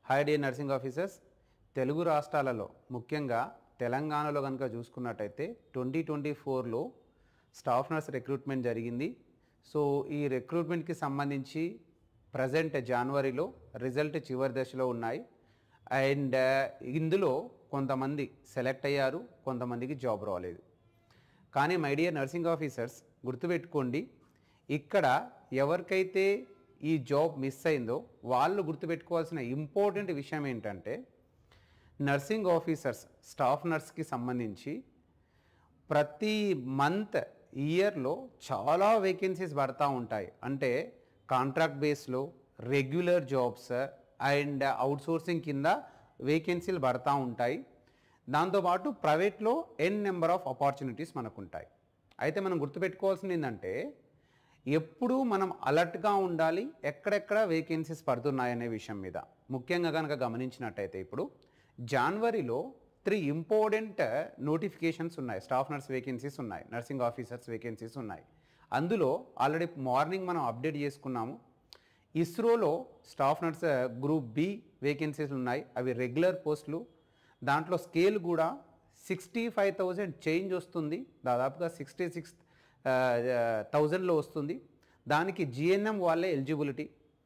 hi dear nursing officers Telugu రాష్ట్రాలలో ముఖ్యంగా తెలంగాణలో కనుక చూసుకున్నట్టయితే ట్వంటీ ట్వంటీ ఫోర్లో స్టాఫ్ నర్స్ రిక్రూట్మెంట్ జరిగింది సో ఈ రిక్రూట్మెంట్కి సంబంధించి ప్రజెంట్ జనవరిలో రిజల్ట్ చివరి దశలో ఉన్నాయి అండ్ ఇందులో కొంతమంది సెలెక్ట్ అయ్యారు కొంతమందికి జాబ్ రాలేదు కానీ మై డియర్ నర్సింగ్ ఆఫీసర్స్ గుర్తుపెట్టుకోండి ఇక్కడ ఎవరికైతే ఈ జాబ్ మిస్ అయిందో వాళ్ళు గుర్తుపెట్టుకోవాల్సిన ఇంపార్టెంట్ విషయం ఏంటంటే నర్సింగ్ ఆఫీసర్స్ స్టాఫ్ నర్స్కి సంబంధించి ప్రతి మంత్ ఇయర్లో చాలా వేకెన్సీస్ పడతా ఉంటాయి అంటే కాంట్రాక్ట్ బేస్లో రెగ్యులర్ జాబ్స్ అండ్ అవుట్సోర్సింగ్ కింద వేకెన్సీలు పడతా ఉంటాయి దాంతోపాటు ప్రైవేట్లో ఎన్ నెంబర్ ఆఫ్ ఆపర్చునిటీస్ మనకు ఉంటాయి అయితే మనం గుర్తుపెట్టుకోవాల్సింది ఏంటంటే ఎప్పుడూ మనం అలర్ట్గా ఉండాలి ఎక్కడెక్కడ వేకెన్సీస్ పడుతున్నాయనే విషయం మీద ముఖ్యంగా కనుక గమనించినట్టయితే ఇప్పుడు జనవరిలో త్రీ ఇంపార్టెంట్ నోటిఫికేషన్స్ ఉన్నాయి స్టాఫ్ నర్స్ వేకెన్సీస్ ఉన్నాయి నర్సింగ్ ఆఫీసర్స్ వేకెన్సీస్ ఉన్నాయి అందులో ఆల్రెడీ మార్నింగ్ మనం అప్డేట్ చేసుకున్నాము ఇస్రోలో staff nurse group B vacancies ఉన్నాయి అవి రెగ్యులర్ పోస్టులు దాంట్లో స్కేల్ కూడా సిక్స్టీ ఫైవ్ థౌజండ్ చేంజ్ వస్తుంది దాదాపుగా సిక్స్టీ సిక్స్ థౌజండ్లో వస్తుంది దానికి జిఎన్ఎం వాళ్ళే ఎలిజిబిలిటీ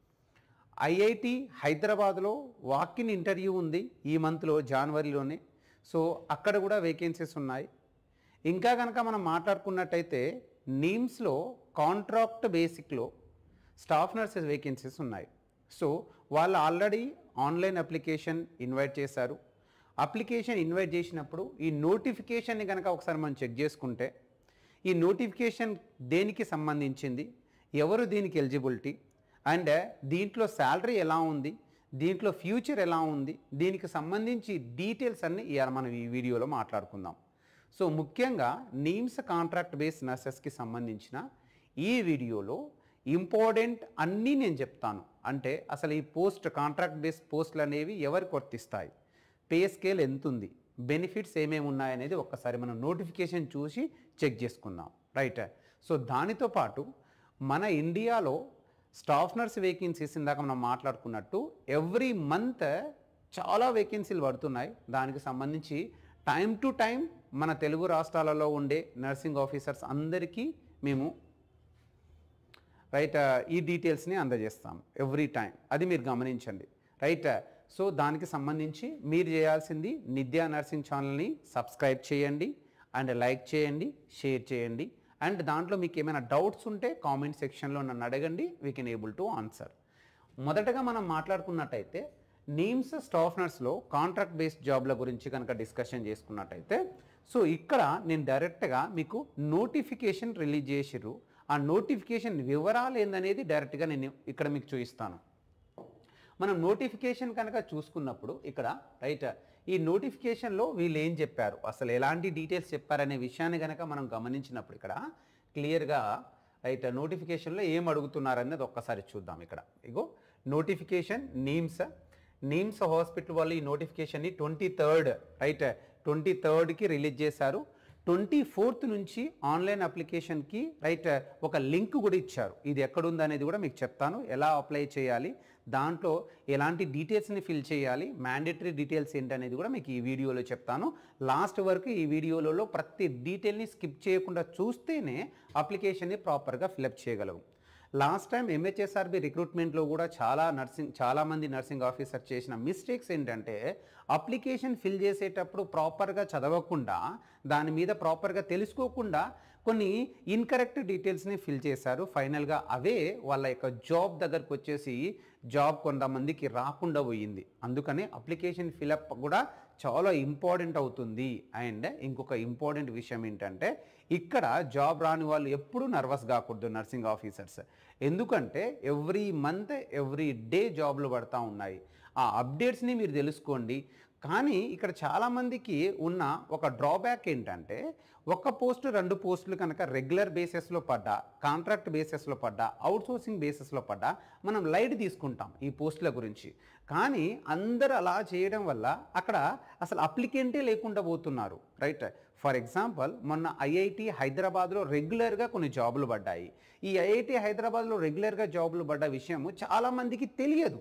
ఐఐటి హైదరాబాద్లో వాకిన్ ఇంటర్వ్యూ ఉంది ఈ మంత్లో జనవరిలోనే సో అక్కడ కూడా వేకెన్సీస్ ఉన్నాయి ఇంకా కనుక మనం మాట్లాడుకున్నట్టయితే నీమ్స్లో కాంట్రాక్ట్ బేసిక్లో స్టాఫ్ నర్సెస్ వేకెన్సీస్ ఉన్నాయి సో వాళ్ళు ఆల్రెడీ ఆన్లైన్ అప్లికేషన్ ఇన్వైట్ చేశారు అప్లికేషన్ ఇన్వైట్ చేసినప్పుడు ఈ నోటిఫికేషన్ని కనుక ఒకసారి మనం చెక్ చేసుకుంటే ఈ నోటిఫికేషన్ దేనికి సంబంధించింది ఎవరు దీనికి ఎలిజిబిలిటీ అండ్ దీంట్లో శాలరీ ఎలా ఉంది దీంట్లో ఫ్యూచర్ ఎలా ఉంది దీనికి సంబంధించి డీటెయిల్స్ అన్ని ఇవాళ మనం ఈ వీడియోలో మాట్లాడుకుందాం సో ముఖ్యంగా నీమ్స్ కాంట్రాక్ట్ బేస్ నర్సెస్కి సంబంధించిన ఈ వీడియోలో ఇంపార్టెంట్ అన్నీ నేను చెప్తాను అంటే అసలు ఈ పోస్ట్ కాంట్రాక్ట్ బేస్ పోస్టులు అనేవి ఎవరికి వర్తిస్తాయి పే స్కేల్ ఎంత ఉంది బెనిఫిట్స్ ఏమేమి ఉన్నాయనేది ఒక్కసారి మనం నోటిఫికేషన్ చూసి చెక్ చేసుకుందాం రైట్ సో దానితో పాటు మన ఇండియాలో స్టాఫ్ నర్స్ వేకెన్సీస్ ఇందాక మనం మాట్లాడుకున్నట్టు ఎవ్రీ మంత్ చాలా వేకెన్సీలు పడుతున్నాయి దానికి సంబంధించి టైం టు టైం మన తెలుగు రాష్ట్రాలలో ఉండే నర్సింగ్ ఆఫీసర్స్ అందరికీ మేము రైట్ ఈ డీటెయిల్స్ని అందజేస్తాం ఎవ్రీ టైం అది మీరు గమనించండి రైట్ సో దానికి సంబంధించి మీరు చేయాల్సింది నిత్యా నర్సింగ్ ఛానల్ని సబ్స్క్రైబ్ చేయండి అండ్ లైక్ చేయండి షేర్ చేయండి అండ్ దాంట్లో మీకు ఏమైనా డౌట్స్ ఉంటే కామెంట్ సెక్షన్లో నన్ను అడగండి we can able to answer మొదటగా మనం మాట్లాడుకున్నట్టయితే నీమ్స్ స్టాఫ్ నర్స్లో కాంట్రాక్ట్ బేస్డ్ జాబ్ల గురించి కనుక డిస్కషన్ చేసుకున్నట్టయితే సో ఇక్కడ నేను డైరెక్ట్గా మీకు నోటిఫికేషన్ రిలీజ్ చేసిర్రు ఆ నోటిఫికేషన్ వివరాలు ఏందనేది డైరెక్ట్గా నేను ఇక్కడ మీకు చూపిస్తాను మనం నోటిఫికేషన్ కనుక చూసుకున్నప్పుడు ఇక్కడ రైట్ ఈ నోటిఫికేషన్లో వీళ్ళు ఏం చెప్పారు అసలు ఎలాంటి డీటెయిల్స్ చెప్పారనే విషయాన్ని కనుక మనం గమనించినప్పుడు ఇక్కడ క్లియర్గా రైట్ నోటిఫికేషన్లో ఏం అడుగుతున్నారు అనేది ఒక్కసారి చూద్దాం ఇక్కడ ఇగో నోటిఫికేషన్ నీమ్స్ నీమ్స్ హాస్పిటల్ వాళ్ళు ఈ నోటిఫికేషన్ని ట్వంటీ థర్డ్ రైట్ ట్వంటీ థర్డ్కి రిలీజ్ చేశారు ట్వంటీ ఫోర్త్ నుంచి ఆన్లైన్ అప్లికేషన్కి రైట్ ఒక లింక్ కూడా ఇచ్చారు ఇది ఎక్కడుంది అనేది కూడా మీకు చెప్తాను ఎలా అప్లై చేయాలి దాంట్లో ఎలాంటి డీటెయిల్స్ని ఫిల్ చేయాలి మ్యాండేటరీ డీటెయిల్స్ ఏంటనేది కూడా మీకు ఈ వీడియోలో చెప్తాను లాస్ట్ వరకు ఈ వీడియోలలో ప్రతి డీటెయిల్ని స్కిప్ చేయకుండా చూస్తేనే అప్లికేషన్ని ప్రాపర్గా ఫిలప్ చేయగలవు లాస్ట్ టైం ఎంహెచ్ఎస్ఆర్బి రిక్రూట్మెంట్లో కూడా చాలా నర్సింగ్ చాలామంది నర్సింగ్ ఆఫీసర్ చేసిన మిస్టేక్స్ ఏంటంటే అప్లికేషన్ ఫిల్ చేసేటప్పుడు ప్రాపర్గా చదవకుండా దాని మీద ప్రాపర్గా తెలుసుకోకుండా కొన్ని ఇన్కరెక్ట్ డీటెయిల్స్ని ఫిల్ చేశారు ఫైనల్గా అవే వాళ్ళ యొక్క జాబ్ దగ్గరకు వచ్చేసి జాబ్ కొంతమందికి రాకుండా పోయింది అందుకనే అప్లికేషన్ ఫిలప్ కూడా చాలా ఇంపార్టెంట్ అవుతుంది అండ్ ఇంకొక ఇంపార్టెంట్ విషయం ఏంటంటే ఇక్కడ జాబ్ రాని వాళ్ళు ఎప్పుడూ నర్వస్ కాకూడదు నర్సింగ్ ఆఫీసర్స్ ఎందుకంటే ఎవ్రీ మంత్ ఎవ్రీ డే జాబ్లు పడతా ఉన్నాయి ఆ అప్డేట్స్ని మీరు తెలుసుకోండి కానీ ఇక్కడ చాలామందికి ఉన్న ఒక డ్రాబ్యాక్ ఏంటంటే ఒక పోస్ట్ రెండు పోస్టులు కనుక రెగ్యులర్ బేసిస్లో పడ్డా కాంట్రాక్ట్ బేసిస్లో పడ్డా అవుట్సోర్సింగ్ బేసిస్లో పడ్డా మనం లైట్ తీసుకుంటాం ఈ పోస్టుల గురించి కానీ అందరూ అలా చేయడం వల్ల అక్కడ అసలు అప్లికెంటే లేకుండా పోతున్నారు రైట్ ఫర్ ఎగ్జాంపుల్ మొన్న ఐఐటి హైదరాబాద్లో రెగ్యులర్గా కొన్ని జాబులు పడ్డాయి ఈ ఐఐటి హైదరాబాద్లో రెగ్యులర్గా జాబులు పడ్డ విషయము చాలామందికి తెలియదు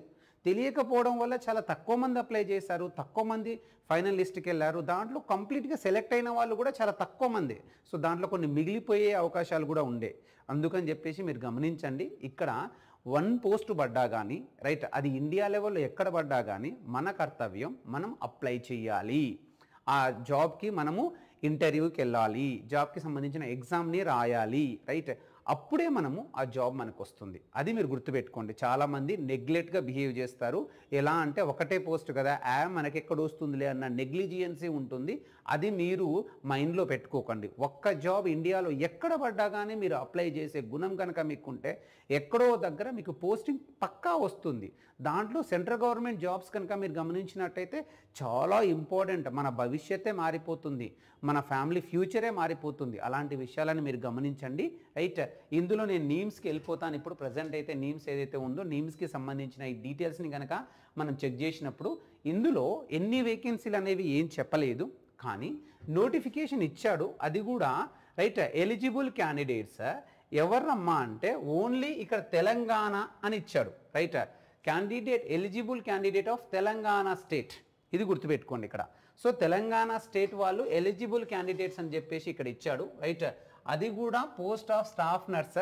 తెలియకపోవడం వల్ల చాలా తక్కువ మంది అప్లై చేశారు తక్కువ మంది ఫైనల్ లిస్ట్కి వెళ్ళారు దాంట్లో కంప్లీట్గా సెలెక్ట్ అయిన వాళ్ళు కూడా చాలా తక్కువ మంది సో దాంట్లో కొన్ని మిగిలిపోయే అవకాశాలు కూడా ఉండే అందుకని చెప్పేసి మీరు గమనించండి ఇక్కడ వన్ పోస్ట్ పడ్డా కానీ రైట్ అది ఇండియా లెవెల్లో ఎక్కడ పడ్డా కానీ మన కర్తవ్యం మనం అప్లై చేయాలి ఆ జాబ్కి మనము ఇంటర్వ్యూకి వెళ్ళాలి జాబ్కి సంబంధించిన ఎగ్జామ్ని రాయాలి రైట్ అప్పుడే మనము ఆ జాబ్ మనకు వస్తుంది అది మీరు గుర్తుపెట్టుకోండి చాలామంది నెగ్లెక్ట్గా బిహేవ్ చేస్తారు ఎలా అంటే ఒకటే పోస్ట్ కదా యా మనకి ఎక్కడ వస్తుందిలే అన్న నెగ్లిజియన్సీ ఉంటుంది అది మీరు మైండ్లో పెట్టుకోకండి ఒక్క జాబ్ ఇండియాలో ఎక్కడ పడ్డా కానీ మీరు అప్లై చేసే గుణం కనుక మీకుంటే ఎక్కడో దగ్గర మీకు పోస్టింగ్ పక్కా వస్తుంది దాంట్లో సెంట్రల్ గవర్నమెంట్ జాబ్స్ కనుక మీరు గమనించినట్టయితే చాలా ఇంపార్టెంట్ మన భవిష్యత్తే మారిపోతుంది మన ఫ్యామిలీ ఫ్యూచరే మారిపోతుంది అలాంటి విషయాలను మీరు గమనించండి రైట్ ఇందులో నేను నీమ్స్కి వెళ్ళిపోతాను ఇప్పుడు ప్రజెంట్ అయితే నీమ్స్ ఏదైతే ఉందో నీమ్స్కి సంబంధించిన ఈ డీటెయిల్స్ని కనుక మనం చెక్ చేసినప్పుడు ఇందులో ఎన్ని వేకెన్సీలు అనేవి ఏం చెప్పలేదు కానీ నోటిఫికేషన్ ఇచ్చాడు అది కూడా రైట్ ఎలిజిబుల్ క్యాండిడేట్స్ ఎవర్రమ్మా అంటే ఓన్లీ ఇక్కడ తెలంగాణ అని ఇచ్చాడు right candidate eligible candidate of Telangana state ఇది గుర్తుపెట్టుకోండి ఇక్కడ సో తెలంగాణ స్టేట్ వాళ్ళు ఎలిజిబుల్ క్యాండిడేట్స్ అని చెప్పేసి ఇక్కడ ఇచ్చాడు రైట్ అది కూడా post of staff nurse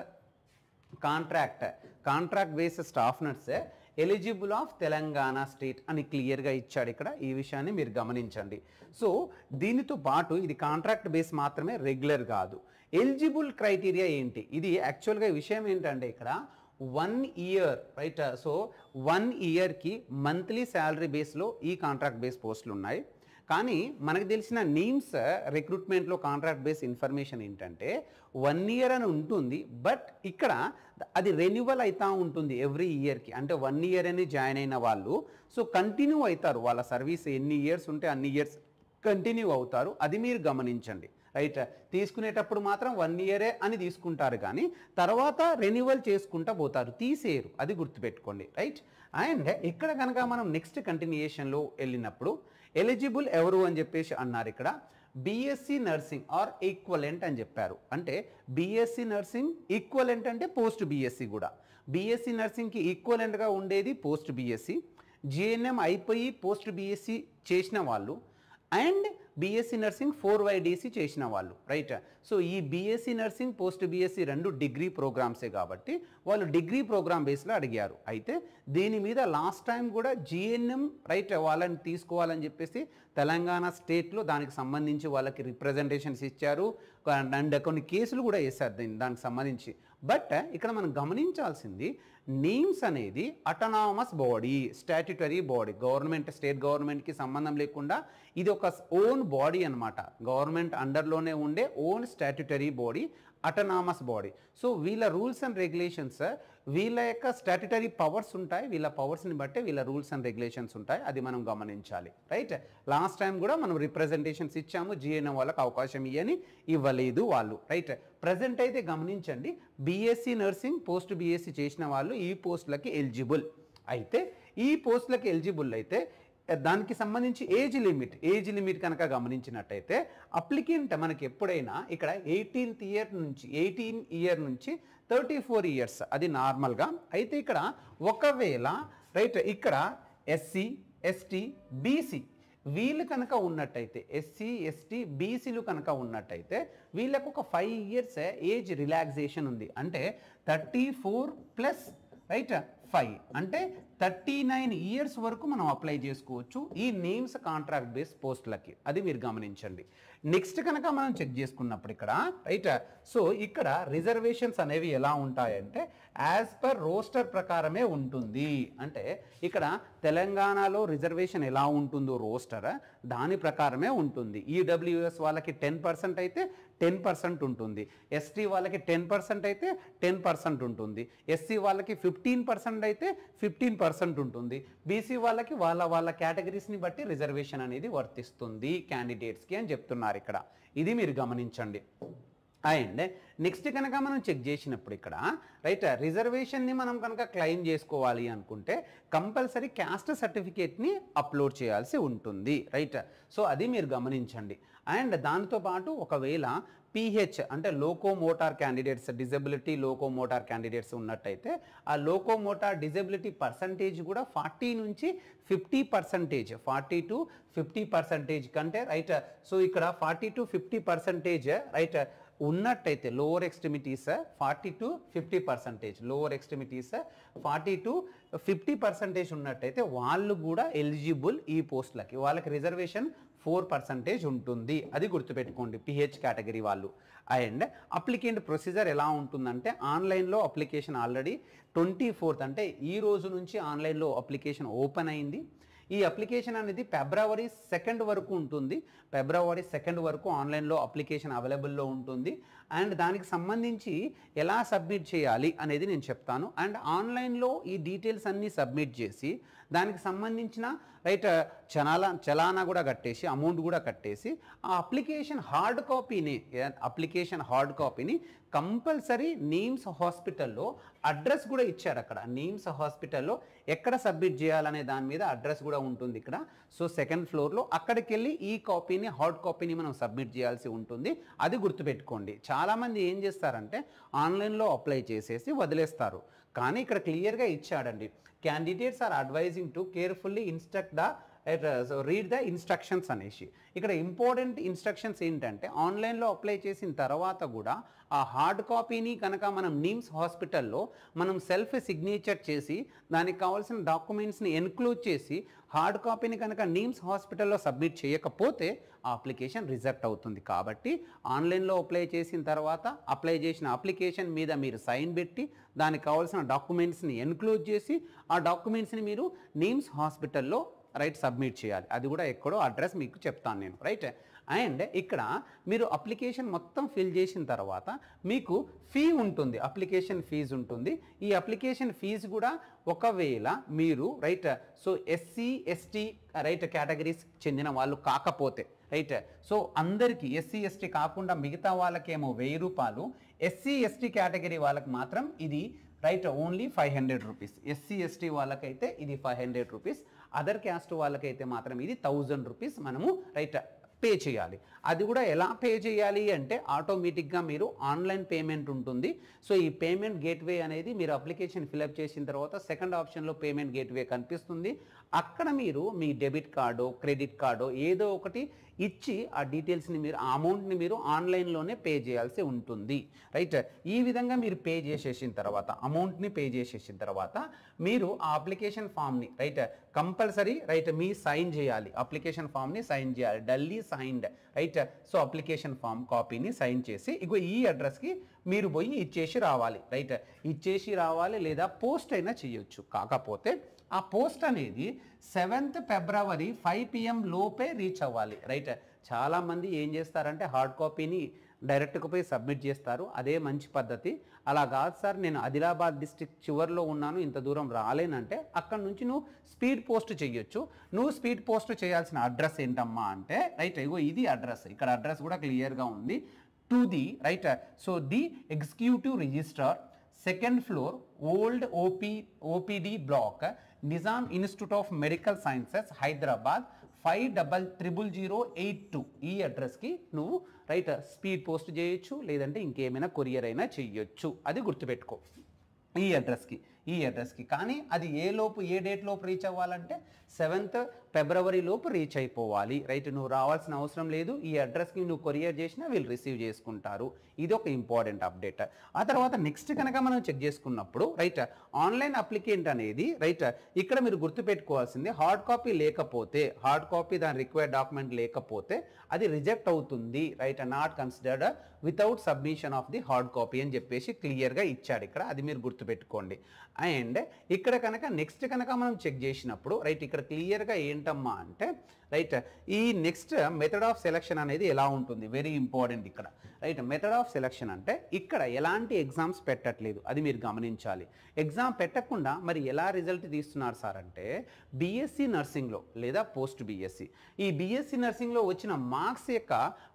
contract contract based staff నర్సే ఎలిజిబుల్ ఆఫ్ తెలంగాణ స్టేట్ అని క్లియర్గా ఇచ్చాడు ఇక్కడ ఈ విషయాన్ని మీరు గమనించండి సో దీనితో పాటు ఇది కాంట్రాక్ట్ బేస్ మాత్రమే రెగ్యులర్ కాదు ఎలిజిబుల్ క్రైటీరియా ఏంటి ఇది యాక్చువల్గా విషయం ఏంటంటే ఇక్కడ one year right so one ఇయర్కి మంత్లీ శాలరీ బేస్లో ఈ కాంట్రాక్ట్ బేస్ పోస్టులు ఉన్నాయి కానీ మనకు తెలిసిన నీమ్స్ రిక్రూట్మెంట్లో కాంట్రాక్ట్ బేస్ ఇన్ఫర్మేషన్ ఏంటంటే వన్ ఇయర్ అని ఉంటుంది బట్ ఇక్కడ అది రెన్యువల్ అవుతూ ఉంటుంది ఎవ్రీ ఇయర్కి అంటే వన్ ఇయర్ అని జాయిన్ అయిన వాళ్ళు సో కంటిన్యూ అవుతారు వాళ్ళ సర్వీస్ ఎన్ని ఇయర్స్ ఉంటే అన్ని ఇయర్స్ కంటిన్యూ అవుతారు అది మీరు గమనించండి రైట్ తీసుకునేటప్పుడు మాత్రం వన్ ఇయరే అని తీసుకుంటారు కానీ తర్వాత రెన్యువల్ చేసుకుంటా పోతారు తీసేయరు అది గుర్తుపెట్టుకోండి రైట్ అండ్ ఇక్కడ కనుక మనం నెక్స్ట్ కంటిన్యూయేషన్లో వెళ్ళినప్పుడు ఎలిజిబుల్ ఎవరు అని చెప్పేసి అన్నారు ఇక్కడ బీఎస్సీ నర్సింగ్ ఆర్ ఈక్వలెంట్ అని చెప్పారు అంటే బీఎస్సీ నర్సింగ్ ఈక్వలెంట్ అంటే పోస్ట్ బీఎస్సీ కూడా బీఎస్సీ నర్సింగ్కి ఈక్వలెంట్గా ఉండేది పోస్ట్ బీఎస్సీ జిఎన్ఎం అయిపోయి పోస్ట్ బీఎస్సీ చేసిన వాళ్ళు and BSc nursing four YDC చేసిన వాళ్ళు రైట్ సో ఈ బీఎస్సీ నర్సింగ్ పోస్ట్ బీఎస్సీ రెండు డిగ్రీ ప్రోగ్రామ్సే కాబట్టి వాళ్ళు డిగ్రీ ప్రోగ్రామ్ బేస్లో అడిగారు అయితే దీని మీద లాస్ట్ టైం కూడా జిఎన్ఎం రైట్ వాళ్ళని తీసుకోవాలని చెప్పేసి తెలంగాణ స్టేట్లో దానికి సంబంధించి వాళ్ళకి రిప్రజెంటేషన్స్ ఇచ్చారు అండ్ కొన్ని కేసులు కూడా వేశారు దీని దానికి సంబంధించి బట్ ఇక్కడ మనం గమనించాల్సింది నేమ్స్ అనేది autonomous body statutory body government state గవర్నమెంట్కి సంబంధం లేకుండా ఇది ఒక ఓన్ బాడీ అన్నమాట గవర్నమెంట్ అండర్లోనే ఉండే own statutory body autonomous body so వీళ్ళ రూల్స్ అండ్ రెగ్యులేషన్స్ వీళ్ళ యొక్క స్టాట్యుటరీ పవర్స్ ఉంటాయి వీళ్ళ పవర్స్ని బట్టే వీళ్ళ రూల్స్ అండ్ రెగ్యులేషన్స్ ఉంటాయి అది మనం గమనించాలి రైట్ లాస్ట్ టైం కూడా మనం రిప్రజెంటేషన్స్ ఇచ్చాము జిఎన్ఎం వాళ్ళకి అవకాశం ఇవ్వని ఇవ్వలేదు వాళ్ళు రైట్ ప్రజెంట్ అయితే గమనించండి బీఎస్సీ నర్సింగ్ పోస్ట్ బీఎస్సీ చేసిన వాళ్ళు ఈ పోస్టులకి ఎలిజిబుల్ అయితే ఈ పోస్టులకి ఎలిజిబుల్ అయితే దానికి సంబంధించి ఏజ్ లిమిట్ ఏజ్ లిమిట్ కనుక గమనించినట్టయితే అప్లికెంట్ మనకి ఎప్పుడైనా ఇక్కడ ఎయిటీన్త్ ఇయర్ నుంచి ఎయిటీన్ ఇయర్ నుంచి థర్టీ ఫోర్ ఇయర్స్ అది నార్మల్గా అయితే ఇక్కడ ఒకవేళ రైట్ ఇక్కడ ఎస్సీ ఎస్టీ బీసీ వీళ్ళు కనుక ఉన్నట్టయితే ఎస్సీ ఎస్టీ బీసీలు కనుక ఉన్నట్టయితే వీళ్ళకు ఒక ఫైవ్ ఇయర్స్ ఏజ్ రిలాక్సేషన్ ఉంది అంటే thirty four plus right five అంటే థర్టీ నైన్ ఇయర్స్ వరకు మనం అప్లై చేసుకోవచ్చు ఈ నేమ్స్ కాంట్రాక్ట్ బేస్ పోస్టులకి అది మీరు గమనించండి నెక్స్ట్ కనుక మనం చెక్ చేసుకున్నప్పుడు ఇక్కడ రైట్ సో ఇక్కడ రిజర్వేషన్స్ అనేవి ఎలా ఉంటాయంటే యాజ్ పర్ రోస్టర్ ప్రకారమే ఉంటుంది అంటే ఇక్కడ తెలంగాణలో రిజర్వేషన్ ఎలా ఉంటుందో రోస్టర్ దాని ప్రకారమే ఉంటుంది ఈడబ్ల్యూఎస్ వాళ్ళకి టెన్ పర్సెంట్ అయితే టెన్ పర్సెంట్ ఉంటుంది ఎస్టీ వాళ్ళకి టెన్ పర్సెంట్ అయితే టెన్ పర్సెంట్ ఉంటుంది ఎస్సీ వాళ్ళకి ఫిఫ్టీన్ పర్సెంట్ అయితే ఫిఫ్టీన్ పర్సెంట్ ఉంటుంది బీసీ వాళ్ళకి వాళ్ళ వాళ్ళ కేటగిరీస్ని బట్టి రిజర్వేషన్ అనేది వర్తిస్తుంది క్యాండిడేట్స్కి అని చెప్తున్నారు ఇక్కడ ఇది మీరు గమనించండి అండ్ నెక్స్ట్ కనుక మనం చెక్ చేసినప్పుడు ఇక్కడ రైట్ రిజర్వేషన్ని మనం కనుక క్లెయిమ్ చేసుకోవాలి అనుకుంటే కంపల్సరీ క్యాస్ట్ సర్టిఫికేట్ని అప్లోడ్ చేయాల్సి ఉంటుంది రైట్ సో అది మీరు గమనించండి అండ్ దాంతో పాటు ఒకవేళ పిహెచ్ అంటే locomotor candidates disability locomotor candidates ఉన్నట్టయితే ఆ లోకోమోటార్ డిజబిలిటీ పర్సంటేజ్ కూడా ఫార్టీ నుంచి fifty percentage forty to fifty percentage కంటే రైట్ సో ఇక్కడ forty to fifty percentage right ఉన్నట్టయితే lower extremities forty to fifty percentage lower extremities forty to fifty percentage ఉన్నట్టయితే వాళ్ళు కూడా ఎలిజిబుల్ ఈ పోస్టులకి వాళ్ళకి రిజర్వేషన్ ఫోర్ పర్సంటేజ్ ఉంటుంది అది గుర్తుపెట్టుకోండి పిహెచ్ కేటగిరీ వాళ్ళు అండ్ అప్లికెంట్ ప్రొసీజర్ ఎలా ఉంటుందంటే ఆన్లైన్లో అప్లికేషన్ ఆల్రెడీ ట్వంటీ ఫోర్త్ అంటే ఈ రోజు నుంచి ఆన్లైన్లో అప్లికేషన్ ఓపెన్ అయింది ఈ అప్లికేషన్ అనేది ఫిబ్రవరి సెకండ్ వరకు ఉంటుంది ఫిబ్రవరి సెకండ్ వరకు ఆన్లైన్లో అప్లికేషన్ అవైలబుల్లో ఉంటుంది అండ్ దానికి సంబంధించి ఎలా సబ్మిట్ చేయాలి అనేది నేను చెప్తాను అండ్ ఆన్లైన్లో ఈ డీటెయిల్స్ అన్నీ సబ్మిట్ చేసి దానికి సంబంధించిన రైట్ చలానా చలానా కూడా కట్టేసి అమౌంట్ కూడా కట్టేసి ఆ అప్లికేషన్ హార్డ్ కాపీని అప్లికేషన్ హార్డ్ కాపీని కంపల్సరీ నీమ్స్ హాస్పిటల్లో అడ్రస్ కూడా ఇచ్చారు అక్కడ నీమ్స్ హాస్పిటల్లో ఎక్కడ సబ్మిట్ చేయాలనే దాని మీద అడ్రస్ కూడా ఉంటుంది ఇక్కడ సో సెకండ్ ఫ్లోర్లో అక్కడికి వెళ్ళి ఈ కాపీని హార్డ్ కాపీని మనం సబ్మిట్ చేయాల్సి ఉంటుంది అది గుర్తుపెట్టుకోండి చాలామంది ఏం చేస్తారంటే ఆన్లైన్లో అప్లై చేసేసి వదిలేస్తారు కానీ ఇక్కడ క్లియర్గా ఇచ్చాడండి candidates are advising to carefully instruct the so read the instructions అనేసి ఇక్కడ ఇంపార్టెంట్ ఇన్స్ట్రక్షన్స్ ఏంటంటే ఆన్లైన్లో అప్లై చేసిన తర్వాత కూడా ఆ హార్డ్ కాపీని కనుక మనం నిమ్స్ హాస్పిటల్లో మనం సెల్ఫ్ సిగ్నేచర్ చేసి దానికి కావాల్సిన డాక్యుమెంట్స్ని ఎన్క్లూడ్ చేసి హార్డ్ కాపీని కనుక నిమ్స్ హాస్పిటల్లో సబ్మిట్ చేయకపోతే ఆ అప్లికేషన్ రిజెక్ట్ అవుతుంది కాబట్టి ఆన్లైన్లో అప్లై చేసిన తర్వాత అప్లై చేసిన అప్లికేషన్ మీద మీరు సైన్ పెట్టి దానికి కావాల్సిన డాక్యుమెంట్స్ని ఎన్క్లూడ్ చేసి ఆ డాక్యుమెంట్స్ని మీరు నిమ్స్ హాస్పిటల్లో రైట్ సబ్మిట్ చేయాలి అది కూడా ఎక్కడో అడ్రస్ మీకు చెప్తాను నేను రైట్ అండ్ ఇక్కడ మీరు అప్లికేషన్ మొత్తం ఫిల్ చేసిన తర్వాత మీకు ఫీ ఉంటుంది అప్లికేషన్ ఫీజు ఉంటుంది ఈ అప్లికేషన్ ఫీజు కూడా ఒకవేళ మీరు right so SC ST right categories చెందిన వాళ్ళు కాకపోతే రైట్ సో అందరికీ ఎస్సీ ఎస్టీ కాకుండా మిగతా వాళ్ళకేమో వెయ్యి రూపాయలు ఎస్సీ ఎస్టీ కేటగిరీ వాళ్ళకి మాత్రం ఇది right only five hundred rupees SC ST వాళ్ళకైతే ఇది five hundred rupees other caste వాళ్ళకైతే మాత్రం ఇది థౌజండ్ రూపీస్ మనము రైట్ పే చేయాలి అది కూడా ఎలా పే చేయాలి అంటే ఆటోమేటిక్గా మీరు ఆన్లైన్ పేమెంట్ ఉంటుంది సో ఈ పేమెంట్ గేట్వే అనేది మీరు అప్లికేషన్ ఫిలప్ చేసిన తర్వాత సెకండ్ ఆప్షన్లో పేమెంట్ గేట్వే కనిపిస్తుంది అక్కడ మీరు మీ డెబిట్ కార్డు క్రెడిట్ కార్డు ఏదో ఒకటి ఇచ్చి ఆ డీటెయిల్స్ని మీరు ఆ అమౌంట్ని మీరు ఆన్లైన్లోనే పే చేయాల్సి ఉంటుంది రైట్ ఈ విధంగా మీరు పే చేసేసిన తర్వాత అమౌంట్ని పే చేసేసిన తర్వాత మీరు ఆ అప్లికేషన్ ఫామ్ని రైట్ కంపల్సరీ రైట్ మీ సైన్ చేయాలి అప్లికేషన్ ఫామ్ని సైన్ చేయాలి duly signed right so application form కాపీని సైన్ చేసి ఇగో ఈ అడ్రస్కి మీరు పోయి ఇచ్చేసి రావాలి రైట్ ఇచ్చేసి రావాలి లేదా పోస్ట్ అయినా చేయొచ్చు కాకపోతే ఆ పోస్ట్ అనేది సెవెంత్ ఫిబ్రవరి ఫైవ్ పిఎం లోపే రీచ్ అవ్వాలి రైట్ చాలామంది ఏం చేస్తారంటే హార్డ్ కాపీని డైరెక్ట్గా పోయి సబ్మిట్ చేస్తారు అదే మంచి పద్ధతి అలా కాదు సార్ నేను ఆదిలాబాద్ డిస్టిక్ చివరిలో ఉన్నాను ఇంత దూరం రాలేనంటే అక్కడ నుంచి నువ్వు స్పీడ్ పోస్ట్ చేయొచ్చు నువ్వు స్పీడ్ పోస్ట్ చేయాల్సిన అడ్రస్ ఏంటమ్మా అంటే రైట్ ఇగో ఇది అడ్రస్ ఇక్కడ అడ్రస్ కూడా క్లియర్గా ఉంది to the right so the executive registrar second floor old OP OPD block Nizam institute of medical sciences Hyderabad five double triple zero eight two ఈ అడ్రస్కి నువ్వు రైట్ స్పీడ్ పోస్ట్ చేయొచ్చు లేదంటే ఇంకేమైనా కొరియర్ అయినా చేయొచ్చు అది గుర్తుపెట్టుకో ఈ అడ్రస్కి ఈ అడ్రస్కి కానీ అది ఏ లోపు ఏ డేట్ లోపు రీచ్ అవ్వాలంటే సెవెంత్ ఫిబ్రవరి లోపు రీచ్ అయిపోవాలి రైట్ నువ్వు రావాల్సిన అవసరం లేదు ఈ అడ్రస్కి నువ్వు కొరియర్ చేసినా వీళ్ళు రిసీవ్ చేసుకుంటారు ఇది ఒక ఇంపార్టెంట్ అప్డేట్ ఆ తర్వాత నెక్స్ట్ కనుక మనం చెక్ చేసుకున్నప్పుడు రైట్ ఆన్లైన్ అప్లికెంట్ అనేది రైట్ ఇక్కడ మీరు గుర్తుపెట్టుకోవాల్సింది హార్డ్ కాపీ లేకపోతే హార్డ్ కాపీ దాని రిక్వైర్డ్ డాక్యుమెంట్ లేకపోతే అది రిజెక్ట్ అవుతుంది right not considered without submission of the hard copy అని చెప్పేసి క్లియర్గా ఇచ్చాడు ఇక్కడ అది మీరు గుర్తుపెట్టుకోండి అండ్ ఇక్కడ కనుక నెక్స్ట్ కనుక మనం చెక్ చేసినప్పుడు రైట్ ఇక్కడ క్లియర్గా ఏంటమ్మా అంటే రైట్ ఈ నెక్స్ట్ మెథడ్ ఆఫ్ సెలక్షన్ అనేది ఎలా ఉంటుంది వెరీ ఇంపార్టెంట్ ఇక్కడ రైట్ మెథడ్ ఆఫ్ సెలక్షన్ అంటే ఇక్కడ ఎలాంటి ఎగ్జామ్స్ పెట్టట్లేదు అది మీరు గమనించాలి ఎగ్జామ్ పెట్టకుండా మరి ఎలా రిజల్ట్ తీస్తున్నారు సార్ అంటే బీఎస్సీ నర్సింగ్లో లేదా పోస్ట్ బీఎస్సీ ఈ బీఎస్సీ నర్సింగ్లో వచ్చిన మార్క్స్ యొక్క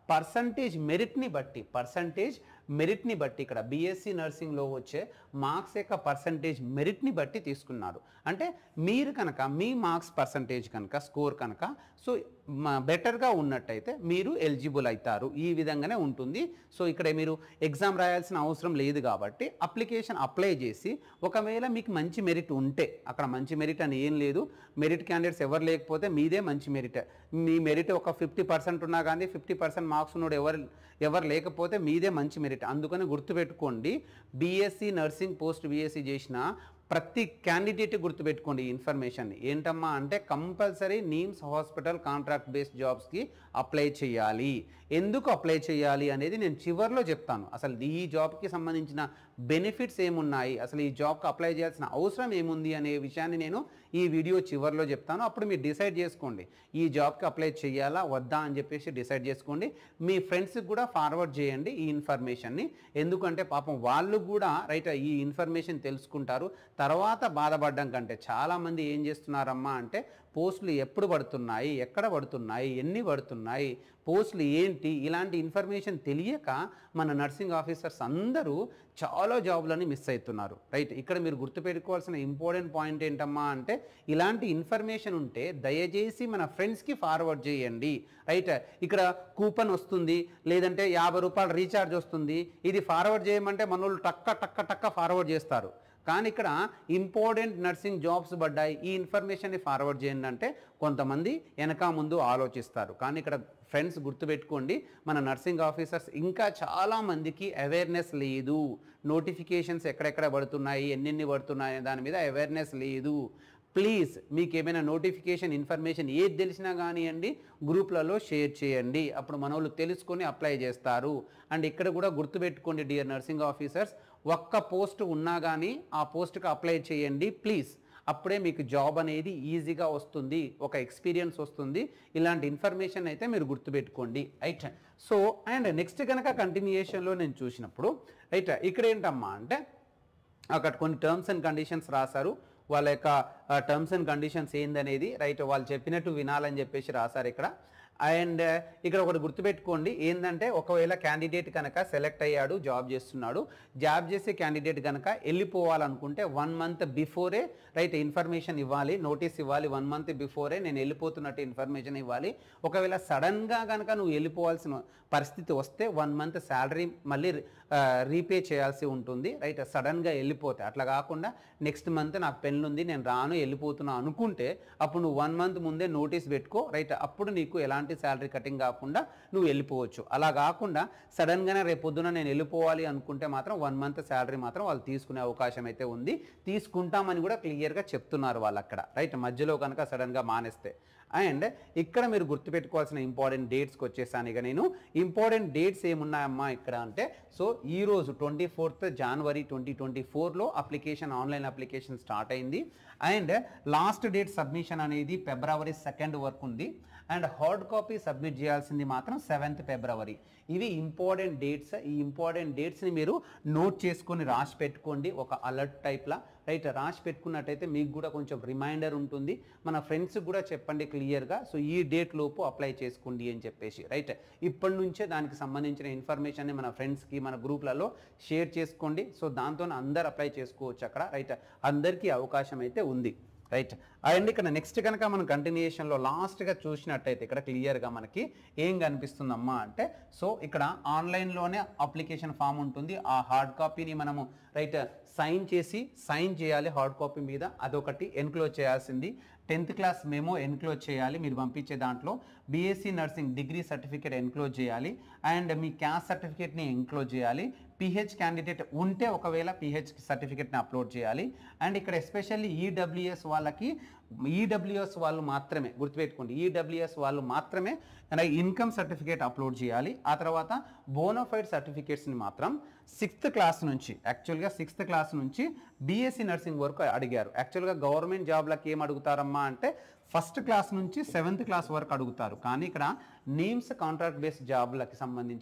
పర్సంటేజ్ మెరిట్ని బట్టి పర్సంటేజ్ మెరిట్ని బట్టి ఇక్కడ బీఎస్సీ నర్సింగ్లో వచ్చే మార్క్స్ యొక్క పర్సంటేజ్ మెరిట్ని బట్టి తీసుకున్నారు అంటే మీరు కనుక మీ మార్క్స్ పర్సంటేజ్ కనుక స్కోర్ కనుక సో బెటర్గా ఉన్నట్టయితే మీరు ఎలిజిబుల్ అవుతారు ఈ విధంగానే ఉంటుంది సో ఇక్కడ మీరు ఎగ్జామ్ రాయాల్సిన అవసరం లేదు కాబట్టి అప్లికేషన్ అప్లై చేసి ఒకవేళ మీకు మంచి మెరిట్ ఉంటే అక్కడ మంచి మెరిట్ అని ఏం లేదు మెరిట్ క్యాండిడేట్స్ ఎవరు లేకపోతే మీదే మంచి మెరిట్ మీ మెరిట్ ఒక ఫిఫ్టీ పర్సెంట్ ఉన్నా కానీ ఫిఫ్టీ పర్సెంట్ మార్క్స్ ఉన్నాడు ఎవరు ఎవరు లేకపోతే మీదే మంచి మెరిట్ అందుకని గుర్తుపెట్టుకోండి బీఎస్సీ నర్సింగ్ పోస్ట్ బీఎస్సీ చేసిన ప్రతి క్యాండిడేట్ గుర్తుపెట్టుకోండి ఈ ఇన్ఫర్మేషన్ ఏంటమ్మా అంటే compulsory NIMS hospital contract based జాబ్స్కి అప్లై చేయాలి ఎందుకు అప్లై చేయాలి అనేది నేను చివరిలో చెప్తాను అసలు ఈ జాబ్కి సంబంధించిన బెనిఫిట్స్ ఏమున్నాయి అసలు ఈ జాబ్కి అప్లై చేయాల్సిన అవసరం ఏముంది అనే విషయాన్ని నేను ఈ వీడియో చివరిలో చెప్తాను అప్పుడు మీరు డిసైడ్ చేసుకోండి ఈ జాబ్కి అప్లై చేయాలా వద్దా అని చెప్పేసి డిసైడ్ చేసుకోండి మీ ఫ్రెండ్స్కి కూడా ఫార్వర్డ్ చేయండి ఈ ఇన్ఫర్మేషన్ని ఎందుకంటే పాపం వాళ్ళు కూడా రైట్ ఈ ఇన్ఫర్మేషన్ తెలుసుకుంటారు తర్వాత బాధపడడం కంటే చాలామంది ఏం చేస్తున్నారమ్మా అంటే పోస్టులు ఎప్పుడు పడుతున్నాయి ఎక్కడ పడుతున్నాయి ఎన్ని పడుతున్నాయి పోస్టులు ఏంటి ఇలాంటి ఇన్ఫర్మేషన్ తెలియక మన నర్సింగ్ ఆఫీసర్స్ అందరూ చాలా జాబ్లని మిస్ అవుతున్నారు రైట్ ఇక్కడ మీరు గుర్తుపెట్టుకోవాల్సిన ఇంపార్టెంట్ పాయింట్ ఏంటమ్మా అంటే ఇలాంటి ఇన్ఫర్మేషన్ ఉంటే దయచేసి మన ఫ్రెండ్స్కి ఫార్వర్డ్ చేయండి రైట్ ఇక్కడ కూపన్ వస్తుంది లేదంటే యాభై రూపాయలు రీఛార్జ్ వస్తుంది ఇది ఫార్వర్డ్ చేయమంటే మన వాళ్ళు టక్క టక్క టక్క ఫార్వర్డ్ చేస్తారు కానీ ఇక్కడ ఇంపార్టెంట్ నర్సింగ్ జాబ్స్ పడ్డాయి ఈ ఇన్ఫర్మేషన్ని ఫార్వర్డ్ చేయండి అంటే కొంతమంది వెనక ముందు ఆలోచిస్తారు కానీ ఇక్కడ ఫ్రెండ్స్ గుర్తుపెట్టుకోండి మన నర్సింగ్ ఆఫీసర్స్ ఇంకా చాలా మందికి అవేర్నెస్ లేదు నోటిఫికేషన్స్ ఎక్కడెక్కడ పడుతున్నాయి ఎన్నెన్ని పడుతున్నాయి అనే దాని మీద అవేర్నెస్ లేదు ప్లీజ్ మీకు ఏమైనా నోటిఫికేషన్ ఇన్ఫర్మేషన్ ఏది తెలిసినా కానివ్వండి గ్రూప్లలో షేర్ చేయండి అప్పుడు మన వాళ్ళు తెలుసుకొని అప్లై చేస్తారు అండ్ ఇక్కడ కూడా గుర్తుపెట్టుకోండి డియర్ నర్సింగ్ ఆఫీసర్స్ ఒక్క పోస్ట్ ఉన్నా కానీ ఆ పోస్ట్కి అప్లై చేయండి ప్లీజ్ అప్పుడే మీకు జాబ్ అనేది ఈజీగా వస్తుంది ఒక ఎక్స్పీరియన్స్ వస్తుంది ఇలాంటి ఇన్ఫర్మేషన్ అయితే మీరు గుర్తుపెట్టుకోండి రైట్ సో అండ్ నెక్స్ట్ కనుక కంటిన్యూయేషన్లో నేను చూసినప్పుడు రైట్ ఇక్కడ ఏంటమ్మా అంటే అక్కడ కొన్ని టర్మ్స్ అండ్ కండిషన్స్ రాశారు వాళ్ళ యొక్క టర్మ్స్ అండ్ కండిషన్స్ ఏందనేది రైట్ వాళ్ళు చెప్పినట్టు వినాలని చెప్పేసి రాశారు ఇక్కడ అండ్ ఇక్కడ ఒకటి గుర్తుపెట్టుకోండి ఏంటంటే ఒకవేళ క్యాండిడేట్ కనుక సెలెక్ట్ అయ్యాడు జాబ్ చేస్తున్నాడు జాబ్ చేసే క్యాండిడేట్ కనుక వెళ్ళిపోవాలనుకుంటే వన్ మంత్ బిఫోరే రైట్ ఇన్ఫర్మేషన్ ఇవ్వాలి నోటీస్ ఇవ్వాలి వన్ మంత్ బిఫోరే నేను వెళ్ళిపోతున్నట్టు ఇన్ఫర్మేషన్ ఇవ్వాలి ఒకవేళ సడన్గా కనుక నువ్వు వెళ్ళిపోవాల్సిన పరిస్థితి వస్తే వన్ మంత్ శాలరీ మళ్ళీ రీపే చేయాల్సి ఉంటుంది రైట్ సడన్గా వెళ్ళిపోతే అట్లా కాకుండా నెక్స్ట్ మంత్ నాకు పెళ్ళి ఉంది నేను రాను వెళ్ళిపోతున్నా అనుకుంటే అప్పుడు నువ్వు వన్ మంత్ ముందే నోటీస్ పెట్టుకో రైట్ అప్పుడు నీకు ఎలాంటి శాలరీ కటింగ్ కాకుండా నువ్వు వెళ్ళిపోవచ్చు అలా కాకుండా సడన్గానే రేపు పొద్దున నేను వెళ్ళిపోవాలి అనుకుంటే మాత్రం వన్ మంత్ శాలరీ మాత్రం వాళ్ళు తీసుకునే అవకాశం అయితే ఉంది తీసుకుంటామని కూడా క్లియర్గా చెప్తున్నారు వాళ్ళు అక్కడ రైట్ మధ్యలో కనుక సడన్గా మానేస్తే అండ్ ఇక్కడ మీరు గుర్తుపెట్టుకోవాల్సిన ఇంపార్టెంట్ డేట్స్కి వచ్చేసాను ఇక నేను ఇంపార్టెంట్ డేట్స్ ఏమున్నాయమ్మా ఇక్కడ అంటే సో ఈ రోజు ట్వంటీ ఫోర్త్ జనవరి ట్వంటీ ట్వంటీ ఫోర్లో అప్లికేషన్ ఆన్లైన్ అప్లికేషన్ స్టార్ట్ అయింది అండ్ లాస్ట్ డేట్ సబ్మిషన్ అనేది ఫిబ్రవరి సెకండ్ వరకు ఉంది అండ్ హార్డ్ కాపీ సబ్మిట్ చేయాల్సింది మాత్రం సెవెంత్ ఫిబ్రవరి ఇవి ఇంపార్టెంట్ డేట్స్ ఈ ఇంపార్టెంట్ డేట్స్ని మీరు నోట్ చేసుకొని రాసి పెట్టుకోండి ఒక అలర్ట్ టైప్లా రైట్ రాసి పెట్టుకున్నట్టయితే మీకు కూడా కొంచెం రిమైండర్ ఉంటుంది మన ఫ్రెండ్స్కి కూడా చెప్పండి క్లియర్గా సో ఈ డేట్ లోపు అప్లై చేసుకోండి అని చెప్పేసి రైట్ ఇప్పటి నుంచే దానికి సంబంధించిన ఇన్ఫర్మేషన్ని మన ఫ్రెండ్స్కి మన గ్రూప్లలో షేర్ చేసుకోండి సో దాంతో అందరు అప్లై చేసుకోవచ్చు అక్కడ రైట్ అందరికీ అవకాశం అయితే ఉంది రైట్ అండ్ ఇక్కడ నెక్స్ట్ కనుక మనం కంటిన్యూషన్లో లాస్ట్గా చూసినట్టయితే ఇక్కడ క్లియర్గా మనకి ఏం కనిపిస్తుందమ్మా అంటే సో ఇక్కడ ఆన్లైన్లోనే అప్లికేషన్ ఫామ్ ఉంటుంది ఆ హార్డ్ కాపీని మనము రైట్ సైన్ చేసి సైన్ చేయాలి హార్డ్ కాపీ మీద అదొకటి ఎన్క్లోజ్ చేయాల్సింది టెన్త్ క్లాస్ మెమో ఎన్క్లోజ్ చేయాలి మీరు పంపించే దాంట్లో BSc nursing degree certificate enclose చేయాలి అండ్ మీ క్యాస్ట్ సర్టిఫికేట్ని ఎన్క్లోజ్ చేయాలి పిహెచ్ క్యాండిడేట్ ఉంటే ఒకవేళ పిహెచ్ సర్టిఫికేట్ని అప్లోడ్ చేయాలి అండ్ ఇక్కడ ఎస్పెషల్లీ ఈడబ్ల్యూఎస్ వాళ్ళకి ఈడబ్ల్యూఎస్ వాళ్ళు మాత్రమే గుర్తుపెట్టుకోండి ఈడబ్ల్యూఎస్ వాళ్ళు మాత్రమే ఇన్కమ్ సర్టిఫికేట్ అప్లోడ్ చేయాలి ఆ తర్వాత బోనోఫైడ్ సర్టిఫికేట్స్ని మాత్రం సిక్స్త్ క్లాస్ నుంచి యాక్చువల్గా సిక్స్త్ క్లాస్ నుంచి బీఎస్సీ నర్సింగ్ వరకు అడిగారు యాక్చువల్గా గవర్నమెంట్ జాబ్లకు ఏం అడుగుతారమ్మా అంటే ఫస్ట్ క్లాస్ నుంచి సెవెంత్ క్లాస్ వరకు అడుగుతారు కానీ ఇక్కడ నేమ్స్ కాంట్రాక్ట్ బేస్డ్ జాబ్లకి సంబంధించి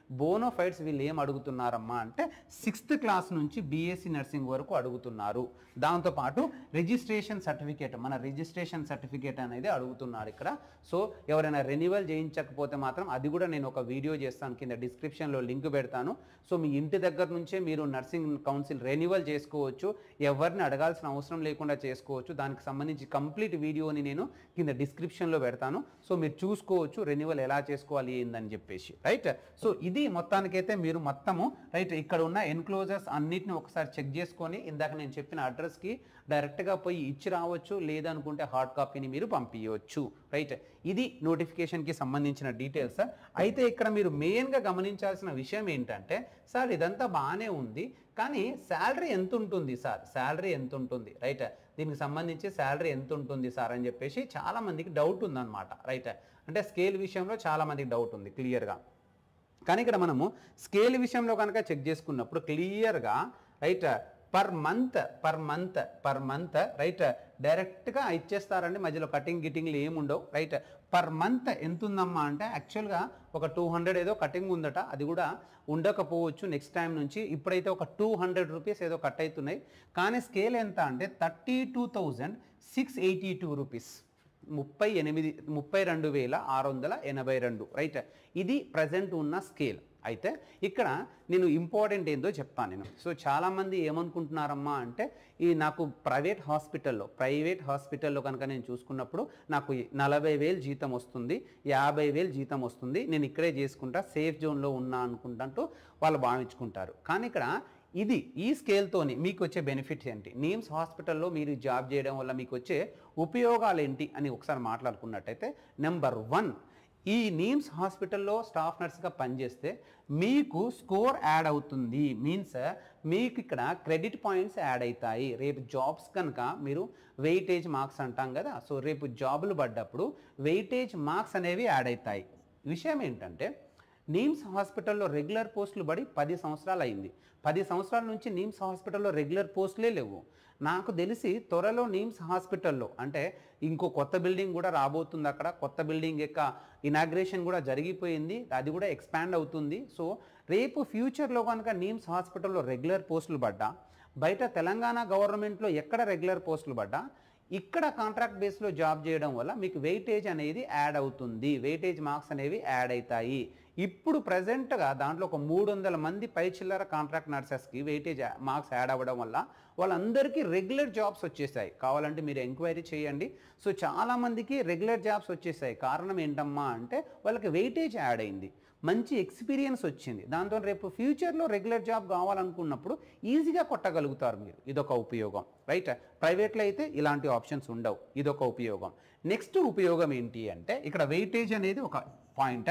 బోనోఫైడ్స్ వీళ్ళు ఏం అడుగుతున్నారమ్మా అంటే సిక్స్త్ క్లాస్ నుంచి బీఎస్సీ నర్సింగ్ వరకు అడుగుతున్నారు దాంతోపాటు రిజిస్ట్రేషన్ సర్టిఫికేట్ మన రిజిస్ట్రేషన్ సర్టిఫికేట్ అనేది అడుగుతున్నారు ఇక్కడ సో ఎవరైనా రెన్యువల్ చేయించకపోతే మాత్రం అది కూడా నేను ఒక వీడియో చేస్తాను కింద డిస్క్రిప్షన్లో లింక్ పెడతాను సో మీ ఇంటి దగ్గర నుంచే మీరు నర్సింగ్ కౌన్సిల్ రెన్యువల్ చేసుకోవచ్చు ఎవరిని అడగాల్సిన అవసరం లేకుండా చేసుకోవచ్చు దానికి సంబంధించి కంప్లీట్ వీడియోని నేను కింద డిస్క్రిప్షన్లో పెడతాను సో మీరు చూసుకోవచ్చు రెన్యువల్ ఎలా చేసుకోవాలి ఏందని చెప్పేసి రైట్ సో ఇది మొత్తానికైతే మీరు మొత్తము రైట్ ఇక్కడ ఉన్న ఎన్క్లోజర్స్ అన్నిటిని ఒకసారి చెక్ చేసుకొని ఇందాక నేను చెప్పిన అడ్రస్కి డైరెక్ట్గా పోయి ఇచ్చి రావచ్చు లేదనుకుంటే హార్డ్ కాపీని మీరు పంపించవచ్చు రైట్ ఇది నోటిఫికేషన్కి సంబంధించిన డీటెయిల్స్ అయితే ఇక్కడ మీరు మెయిన్గా గమనించాల్సిన విషయం ఏంటంటే సార్ ఇదంతా బాగానే ఉంది కానీ శాలరీ ఎంత ఉంటుంది సార్ శాలరీ ఎంత ఉంటుంది రైట్ దీనికి సంబంధించి శాలరీ ఎంత ఉంటుంది సార్ అని చెప్పేసి చాలా మందికి డౌట్ ఉందన్నమాట రైట్ అంటే స్కేల్ విషయంలో చాలా మందికి డౌట్ ఉంది క్లియర్గా కానీ ఇక్కడ మనము స్కేల్ విషయంలో కనుక చెక్ చేసుకున్నప్పుడు క్లియర్గా right per month per month per month right డైరెక్ట్గా ఇచ్చేస్తారండి మధ్యలో కటింగ్ గిటింగ్లు ఏముండవు రైట్ పర్ మంత్ ఎంత ఉందమ్మా అంటే యాక్చువల్గా ఒక టూ హండ్రెడ్ ఏదో కటింగ్ ఉందట అది కూడా ఉండకపోవచ్చు నెక్స్ట్ టైం నుంచి ఇప్పుడైతే ఒక టూ హండ్రెడ్ రూపీస్ ఏదో కట్ అవుతున్నాయి కానీ స్కేల్ ఎంత అంటే thirty two thousand six eighty two rupees ముప్పై ఎనిమిది ముప్పై రెండు వేల ఆరు వందల ఎనభై రెండు రైట్ ఇది ప్రజెంట్ ఉన్న స్కేల్ అయితే ఇక్కడ నేను ఇంపార్టెంట్ ఏందో చెప్తాను నేను సో చాలామంది ఏమనుకుంటున్నారమ్మా అంటే ఈ నాకు ప్రైవేట్ హాస్పిటల్లో ప్రైవేట్ హాస్పిటల్లో కనుక నేను చూసుకున్నప్పుడు నాకు ఈ నలభై వేలు జీతం వస్తుంది యాభై వేలు జీతం వస్తుంది నేను ఇక్కడే చేసుకుంటా సేఫ్ జోన్లో ఉన్నా అనుకుంటూ వాళ్ళు భావించుకుంటారు కానీ ఇక్కడ ఇది ఈ స్కేల్తోని మీకు వచ్చే బెనిఫిట్స్ ఏంటి నీమ్స్ హాస్పిటల్లో మీరు జాబ్ చేయడం వల్ల మీకు వచ్చే ఉపయోగాలు ఏంటి అని ఒకసారి మాట్లాడుకున్నట్టయితే నెంబర్ వన్ ఈ నీమ్స్ హాస్పిటల్లో స్టాఫ్ నర్స్గా పనిచేస్తే మీకు స్కోర్ యాడ్ అవుతుంది మీన్స్ మీకు ఇక్కడ క్రెడిట్ పాయింట్స్ యాడ్ అవుతాయి రేపు జాబ్స్ కనుక మీరు వెయిటేజ్ మార్క్స్ అంటాం కదా సో రేపు జాబులు పడ్డప్పుడు వెయిటేజ్ మార్క్స్ అనేవి యాడ్ అవుతాయి విషయం ఏంటంటే నీమ్స్ హాస్పిటల్లో రెగ్యులర్ పోస్టులు పడి పది సంవత్సరాలు అయింది పది సంవత్సరాల నుంచి నీమ్స్ హాస్పిటల్లో రెగ్యులర్ పోస్టులే లేవు నాకు తెలిసి త్వరలో నీమ్స్ హాస్పిటల్లో అంటే ఇంకో కొత్త బిల్డింగ్ కూడా రాబోతుంది అక్కడ కొత్త బిల్డింగ్ యొక్క ఇనాగ్రేషన్ కూడా జరిగిపోయింది అది కూడా ఎక్స్పాండ్ అవుతుంది సో రేపు ఫ్యూచర్లో కనుక నీమ్స్ హాస్పిటల్లో రెగ్యులర్ పోస్టులు పడ్డా బయట తెలంగాణ గవర్నమెంట్లో ఎక్కడ రెగ్యులర్ పోస్టులు పడ్డా ఇక్కడ కాంట్రాక్ట్ బేస్లో జాబ్ చేయడం వల్ల మీకు వెయిటేజ్ అనేది యాడ్ అవుతుంది వెయిటేజ్ మార్క్స్ అనేవి యాడ్ అవుతాయి ఇప్పుడు ప్రజెంట్గా దాంట్లో ఒక మూడు వందల మంది పై చిల్లర కాంట్రాక్ట్ నర్సెస్కి వెయిటేజ్ మార్క్స్ యాడ్ అవ్వడం వల్ల వాళ్ళందరికీ రెగ్యులర్ జాబ్స్ వచ్చేసాయి కావాలంటే మీరు ఎంక్వైరీ చేయండి సో చాలామందికి రెగ్యులర్ జాబ్స్ వచ్చేసాయి కారణం ఏంటమ్మా అంటే వాళ్ళకి వెయిటేజ్ యాడ్ అయింది మంచి ఎక్స్పీరియన్స్ వచ్చింది దాంతో రేపు ఫ్యూచర్లో రెగ్యులర్ జాబ్ కావాలనుకున్నప్పుడు ఈజీగా కొట్టగలుగుతారు మీరు ఇదొక ఉపయోగం రైట్ ప్రైవేట్లో అయితే ఇలాంటి ఆప్షన్స్ ఉండవు ఇదొక ఉపయోగం నెక్స్ట్ ఉపయోగం ఏంటి అంటే ఇక్కడ వెయిటేజ్ అనేది ఒక పాయింట్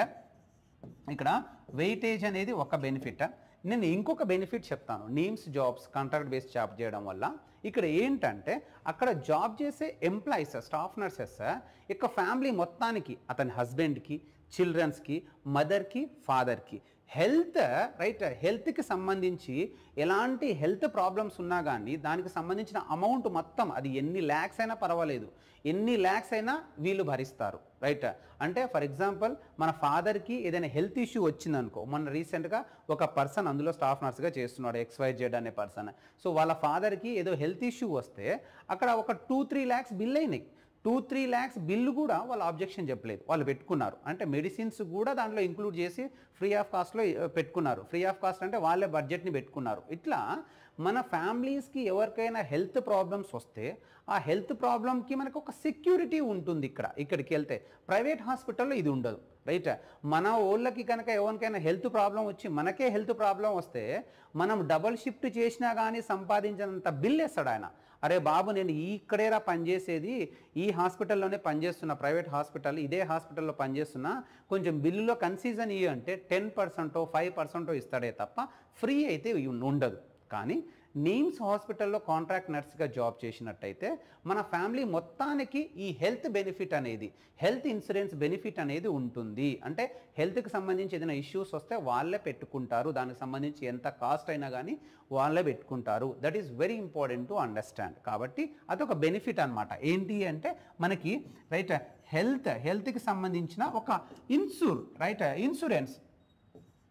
ఇక్కడ వెయిటేజ్ అనేది ఒక బెనిఫిట్ నేను ఇంకొక బెనిఫిట్ చెప్తాను NIMS jobs contract base job చేయడం వల్ల ఇక్కడ ఏంటంటే అక్కడ జాబ్ చేసే ఎంప్లాయీస్ స్టాఫ్ నర్సెస్ ఇక ఫ్యామిలీ మొత్తానికి అతని హస్బెండ్కి చిల్డ్రన్స్కి మదర్కి ఫాదర్కి హెల్త్ రైట్ హెల్త్కి సంబంధించి ఎలాంటి హెల్త్ ప్రాబ్లమ్స్ ఉన్నా కానీ దానికి సంబంధించిన అమౌంట్ మొత్తం అది ఎన్ని ల్యాక్స్ అయినా పర్వాలేదు ఎన్ని ల్యాక్స్ అయినా వీళ్ళు భరిస్తారు రైట్ అంటే ఫర్ ఎగ్జాంపుల్ మన ఫాదర్కి ఏదైనా హెల్త్ ఇష్యూ వచ్చిందనుకో మొన్న రీసెంట్గా ఒక పర్సన్ అందులో స్టాఫ్ నర్స్గా చేస్తున్నాడు ఎక్స్వై జెడ్ అనే పర్సన్ సో వాళ్ళ ఫాదర్కి ఏదో హెల్త్ ఇష్యూ వస్తే అక్కడ ఒక టూ త్రీ ల్యాక్స్ బిల్ అయినాయి టూ త్రీ ల్యాక్స్ బిల్లు కూడా వాళ్ళు ఆబ్జెక్షన్ చెప్పలేదు వాళ్ళు పెట్టుకున్నారు అంటే మెడిసిన్స్ కూడా దాంట్లో ఇంక్లూడ్ చేసి ఫ్రీ ఆఫ్ కాస్ట్లో పెట్టుకున్నారు ఫ్రీ ఆఫ్ కాస్ట్ అంటే వాళ్ళే బడ్జెట్ని పెట్టుకున్నారు ఇట్లా మన ఫ్యామిలీస్కి ఎవరికైనా హెల్త్ ప్రాబ్లమ్స్ వస్తే ఆ హెల్త్ ప్రాబ్లమ్కి మనకు ఒక సెక్యూరిటీ ఉంటుంది ఇక్కడ ఇక్కడికి వెళ్తే ప్రైవేట్ హాస్పిటల్లో ఇది ఉండదు రైట్ మన ఓళ్ళకి కనుక ఎవరికైనా హెల్త్ ప్రాబ్లం వచ్చి మనకే హెల్త్ ప్రాబ్లం వస్తే మనం డబల్ షిఫ్ట్ చేసినా కానీ సంపాదించినంత బిల్ వేస్తాడు ఆయన అరే బాబు నేను ఈ ఇక్కడేరా పనిచేసేది ఈ హాస్పిటల్లోనే పనిచేస్తున్నా ప్రైవేట్ హాస్పిటల్ ఇదే హాస్పిటల్లో పనిచేస్తున్నా కొంచెం బిల్లులో కన్సీజన్ ఇయ్యి అంటే టెన్ పర్సెంటో ఫైవ్ పర్సెంటో ఇస్తాడే తప్ప ఫ్రీ అయితే ఉండదు కానీ నీమ్స్ హాస్పిటల్లో కాంట్రాక్ట్ నర్స్గా జాబ్ చేసినట్టయితే మన ఫ్యామిలీ మొత్తానికి ఈ హెల్త్ బెనిఫిట్ అనేది హెల్త్ ఇన్సూరెన్స్ బెనిఫిట్ అనేది ఉంటుంది అంటే హెల్త్కి సంబంధించి ఏదైనా ఇష్యూస్ వస్తే వాళ్ళే పెట్టుకుంటారు దానికి సంబంధించి ఎంత కాస్ట్ అయినా కానీ వాళ్ళే పెట్టుకుంటారు that is very important to understand కాబట్టి అదొక బెనిఫిట్ అనమాట ఏంటి అంటే మనకి రైట్ హెల్త్ హెల్త్కి సంబంధించిన ఒక ఇన్సూర్ రైట్ ఇన్సూరెన్స్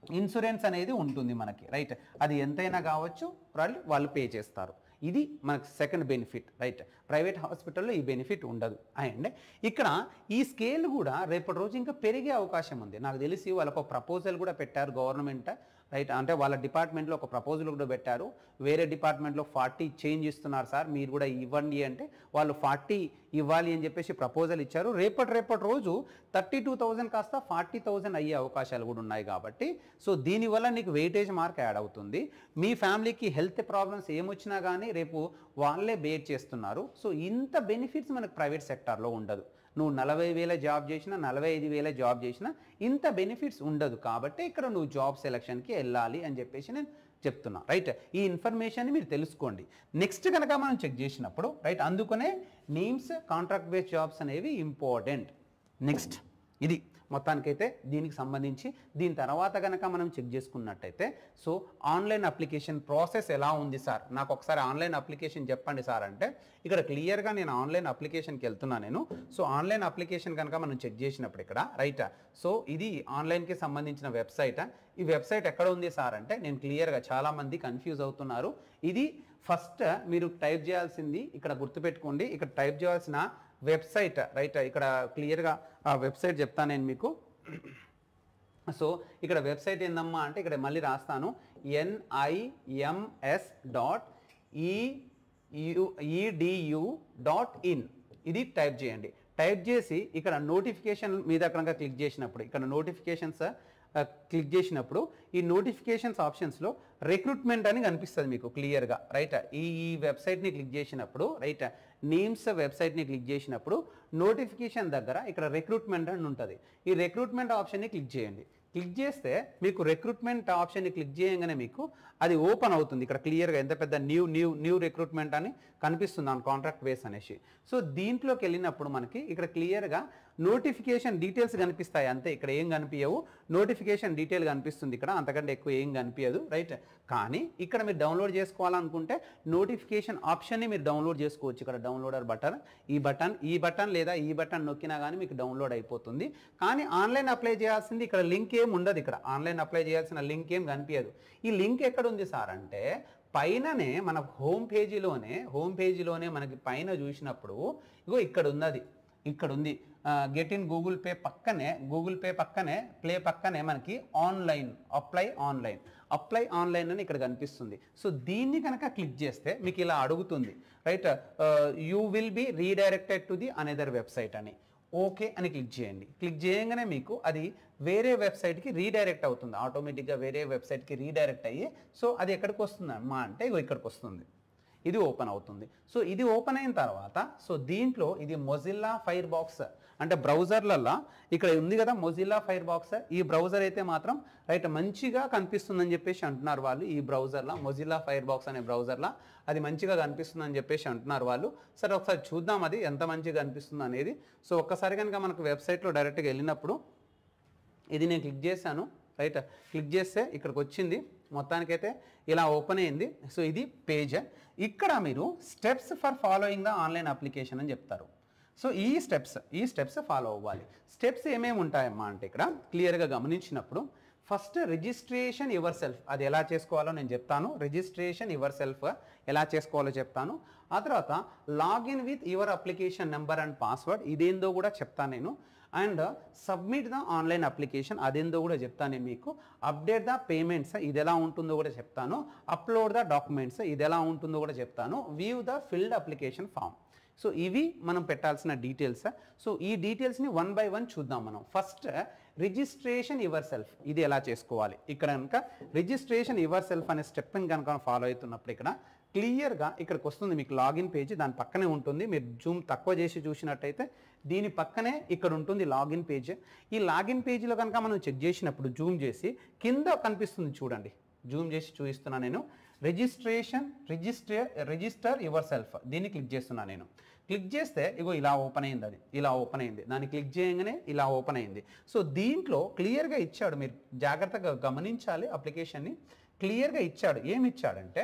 ఇన్సూరెన్స్ అనేది ఉంటుంది మనకి రైట్ అది ఎంతైనా కావచ్చు వాళ్ళు వాళ్ళు పే చేస్తారు ఇది మనకు సెకండ్ బెనిఫిట్ రైట్ ప్రైవేట్ హాస్పిటల్లో ఈ బెనిఫిట్ ఉండదు అండ్ ఇక్కడ ఈ స్కేల్ కూడా రేపటి రోజు ఇంకా పెరిగే అవకాశం ఉంది నాకు తెలిసి వాళ్ళకు ఒక ప్రపోజల్ కూడా పెట్టారు గవర్నమెంట్ రైట్ అంటే వాళ్ళ డిపార్ట్మెంట్లో ఒక ప్రపోజల్ కూడా పెట్టారు వేరే డిపార్ట్మెంట్లో ఫార్టీ చేంజ్ ఇస్తున్నారు సార్ మీరు కూడా ఇవ్వండి అంటే వాళ్ళు ఫార్టీ ఇవ్వాలి అని చెప్పేసి ప్రపోజల్ ఇచ్చారు రేపటి రేపటి రోజు థర్టీ టూ థౌజండ్ కాస్త ఫార్టీ థౌజండ్ అయ్యే అవకాశాలు కూడా ఉన్నాయి కాబట్టి సో దీనివల్ల నీకు వెయిటేజ్ మార్క్ యాడ్ అవుతుంది మీ ఫ్యామిలీకి హెల్త్ ప్రాబ్లమ్స్ ఏమొచ్చినా కానీ రేపు వాళ్ళే బేర్ చేస్తున్నారు సో ఇంత బెనిఫిట్స్ మనకు ప్రైవేట్ సెక్టార్లో ఉండదు నువ్వు నలభై వేల జాబ్ చేసినా నలభై ఐదు వేల జాబ్ చేసినా ఇంత బెనిఫిట్స్ ఉండదు కాబట్టి ఇక్కడ నువ్వు జాబ్ సెలక్షన్కి వెళ్ళాలి అని చెప్పేసి నేను చెప్తున్నా రైట్ ఈ ఇన్ఫర్మేషన్ మీరు తెలుసుకోండి నెక్స్ట్ కనుక మనం చెక్ చేసినప్పుడు రైట్ అందుకనే నేమ్స్ కాంట్రాక్ట్ బేస్డ్ జాబ్స్ అనేవి ఇంపార్టెంట్ నెక్స్ట్ ఇది మొత్తానికైతే దీనికి సంబంధించి దీని తర్వాత కనుక మనం చెక్ చేసుకున్నట్టయితే సో ఆన్లైన్ అప్లికేషన్ ప్రాసెస్ ఎలా ఉంది సార్ నాకు ఒకసారి ఆన్లైన్ అప్లికేషన్ చెప్పండి సార్ అంటే ఇక్కడ క్లియర్గా నేను ఆన్లైన్ అప్లికేషన్కి వెళ్తున్నా నేను సో ఆన్లైన్ అప్లికేషన్ కనుక మనం చెక్ చేసినప్పుడు ఇక్కడ రైట్ సో ఇది ఆన్లైన్కి సంబంధించిన వెబ్సైట్ ఈ వెబ్సైట్ ఎక్కడ ఉంది సార్ అంటే నేను క్లియర్గా చాలామంది కన్ఫ్యూజ్ అవుతున్నారు ఇది ఫస్ట్ మీరు టైప్ చేయాల్సింది ఇక్కడ గుర్తుపెట్టుకోండి ఇక్కడ టైప్ చేయాల్సిన వెబ్సైట్ రైట్ ఇక్కడ క్లియర్గా ఆ వెబ్సైట్ చెప్తాను నేను మీకు సో ఇక్కడ వెబ్సైట్ ఏందమ్మా అంటే ఇక్కడ మళ్ళీ రాస్తాను NIMS dot EDU dot in ఇది టైప్ చేయండి టైప్ చేసి ఇక్కడ నోటిఫికేషన్ మీద కనుక క్లిక్ చేసినప్పుడు ఇక్కడ నోటిఫికేషన్స్ క్లిక్ చేసినప్పుడు ఈ నోటిఫికేషన్స్ ఆప్షన్స్లో రిక్రూట్మెంట్ అని కనిపిస్తుంది మీకు క్లియర్గా రైట్ ఈ ఈ వెబ్సైట్ని క్లిక్ చేసినప్పుడు రైట్ నేమ్స్ వెబ్సైట్ని క్లిక్ చేసినప్పుడు నోటిఫికేషన్ దగ్గర ఇక్కడ రిక్రూట్మెంట్ అని ఉంటుంది ఈ రిక్రూట్మెంట్ ఆప్షన్ని క్లిక్ చేయండి క్లిక్ చేస్తే మీకు రిక్రూట్మెంట్ ఆప్షన్ని క్లిక్ చేయగానే మీకు అది ఓపెన్ అవుతుంది ఇక్కడ క్లియర్గా ఎంత పెద్ద న్యూ న్యూ న్యూ రిక్రూట్మెంట్ అని కనిపిస్తుంది ఆన్ కాంట్రాక్ట్ బేస్ అనేసి సో దీంట్లోకి వెళ్ళినప్పుడు మనకి ఇక్కడ క్లియర్గా నోటిఫికేషన్ డీటెయిల్స్ కనిపిస్తాయి అంతే ఇక్కడ ఏం కనిపించవు నోటిఫికేషన్ డీటెయిల్ కనిపిస్తుంది ఇక్కడ అంతకంటే ఎక్కువ ఏం కనిపించదు రైట్ కానీ ఇక్కడ మీరు డౌన్లోడ్ చేసుకోవాలనుకుంటే నోటిఫికేషన్ ఆప్షన్ని మీరు డౌన్లోడ్ చేసుకోవచ్చు ఇక్కడ డౌన్లోడర్ బటన్ ఈ బటన్ ఈ బటన్ లేదా ఈ బటన్ నొక్కినా కానీ మీకు డౌన్లోడ్ అయిపోతుంది కానీ ఆన్లైన్ అప్లై చేయాల్సింది ఇక్కడ లింక్ ఏం ఉండదు ఇక్కడ ఆన్లైన్ అప్లై చేయాల్సిన లింక్ ఏం కనిపించదు ఈ లింక్ ఎక్కడ ఉంది సార్ అంటే పైననే మన హోమ్ పేజీలోనే హోమ్ పేజీలోనే మనకి పైన చూసినప్పుడు ఇగో ఇక్కడ ఉన్నది ఇక్కడ ఉంది గెట్ ఇన్ గూగుల్ పే పక్కనే గూగుల్ పే పక్కనే ప్లే పక్కనే మనకి online apply online apply online అని ఇక్కడ కనిపిస్తుంది సో దీన్ని కనుక క్లిక్ చేస్తే మీకు ఇలా అడుగుతుంది right you will be redirected to the another website అని ఓకే అని క్లిక్ చేయండి క్లిక్ చేయగానే మీకు అది వేరే వెబ్సైట్కి రీడైరెక్ట్ అవుతుంది ఆటోమేటిక్గా వేరే వెబ్సైట్కి రీడైరెక్ట్ అయ్యి సో అది ఎక్కడికి వస్తుంది అమ్మా అంటే ఇగో ఇక్కడికి వస్తుంది ఇది ఓపెన్ అవుతుంది సో ఇది ఓపెన్ అయిన తర్వాత సో దీంట్లో ఇది మొజిల్లా ఫైర్ బాక్స్ అంటే బ్రౌజర్లల్లో ఇక్కడ ఉంది కదా మొజిల్లా ఫైర్ బాక్స్ ఈ బ్రౌజర్ అయితే మాత్రం రైట్ మంచిగా కనిపిస్తుందని చెప్పేసి అంటున్నారు వాళ్ళు ఈ బ్రౌజర్లో మొజిల్లా ఫైర్ బాక్స్ అనే బ్రౌజర్లో అది మంచిగా కనిపిస్తుందని చెప్పేసి అంటున్నారు వాళ్ళు సరే ఒకసారి చూద్దాం అది ఎంత మంచిగా కనిపిస్తుంది అనేది సో ఒక్కసారి కనుక మనకు వెబ్సైట్లో డైరెక్ట్గా వెళ్ళినప్పుడు ఇది నేను క్లిక్ చేశాను రైట్ క్లిక్ చేస్తే ఇక్కడికి వచ్చింది మొత్తానికైతే ఇలా ఓపెన్ అయింది సో ఇది పేజ్ ఇక్కడ మీరు steps for following the online application అని చెప్తారు సో ఈ స్టెప్స్ ఈ స్టెప్స్ ఫాలో అవ్వాలి స్టెప్స్ ఏమేమి ఉంటాయమ్మా అంటే ఇక్కడ క్లియర్గా గమనించినప్పుడు ఫస్ట్ రిజిస్ట్రేషన్ యువర్ సెల్ఫ్ అది ఎలా చేసుకోవాలో నేను చెప్తాను రిజిస్ట్రేషన్ యువర్ సెల్ఫ్ ఎలా చేసుకోవాలో చెప్తాను ఆ తర్వాత login with your application number and password ఇదేందో కూడా చెప్తాను నేను and submit the online application అదేందో కూడా చెప్తాను నేను మీకు అప్డేట్ ద పేమెంట్స్ ఇది ఎలా ఉంటుందో కూడా చెప్తాను అప్లోడ్ ద డాక్యుమెంట్స్ ఇది ఎలా ఉంటుందో కూడా చెప్తాను view the filled application form so ఇవి మనం పెట్టాల్సిన డీటెయిల్స్ సో ఈ డీటెయిల్స్ని వన్ బై వన్ చూద్దాం మనం ఫస్ట్ రిజిస్ట్రేషన్ యువర్ సెల్ఫ్ ఇది ఎలా చేసుకోవాలి ఇక్కడ కనుక రిజిస్ట్రేషన్ యువర్ సెల్ఫ్ అనే స్టెప్ని కనుక ఫాలో అవుతున్నప్పుడు ఇక్కడ క్లియర్గా ఇక్కడికి వస్తుంది మీకు లాగిన్ పేజీ దాని పక్కనే ఉంటుంది మీరు జూమ్ తక్కువ చేసి చూసినట్టయితే దీని పక్కనే ఇక్కడ ఉంటుంది లాగిన్ పేజ్ ఈ లాగిన్ పేజీలో కనుక మనం చెక్ చేసినప్పుడు జూమ్ చేసి కింద కనిపిస్తుంది చూడండి జూమ్ చేసి చూపిస్తున్నా నేను registration register register yourself దీన్ని క్లిక్ చేస్తున్నా నేను క్లిక్ చేస్తే ఇగో ఇలా ఓపెన్ అయింది అది ఇలా ఓపెన్ అయింది దాన్ని క్లిక్ చేయగానే ఇలా ఓపెన్ అయింది సో దీంట్లో క్లియర్గా ఇచ్చాడు మీరు జాగ్రత్తగా గమనించాలి అప్లికేషన్ని క్లియర్గా ఇచ్చాడు ఏమి ఇచ్చాడంటే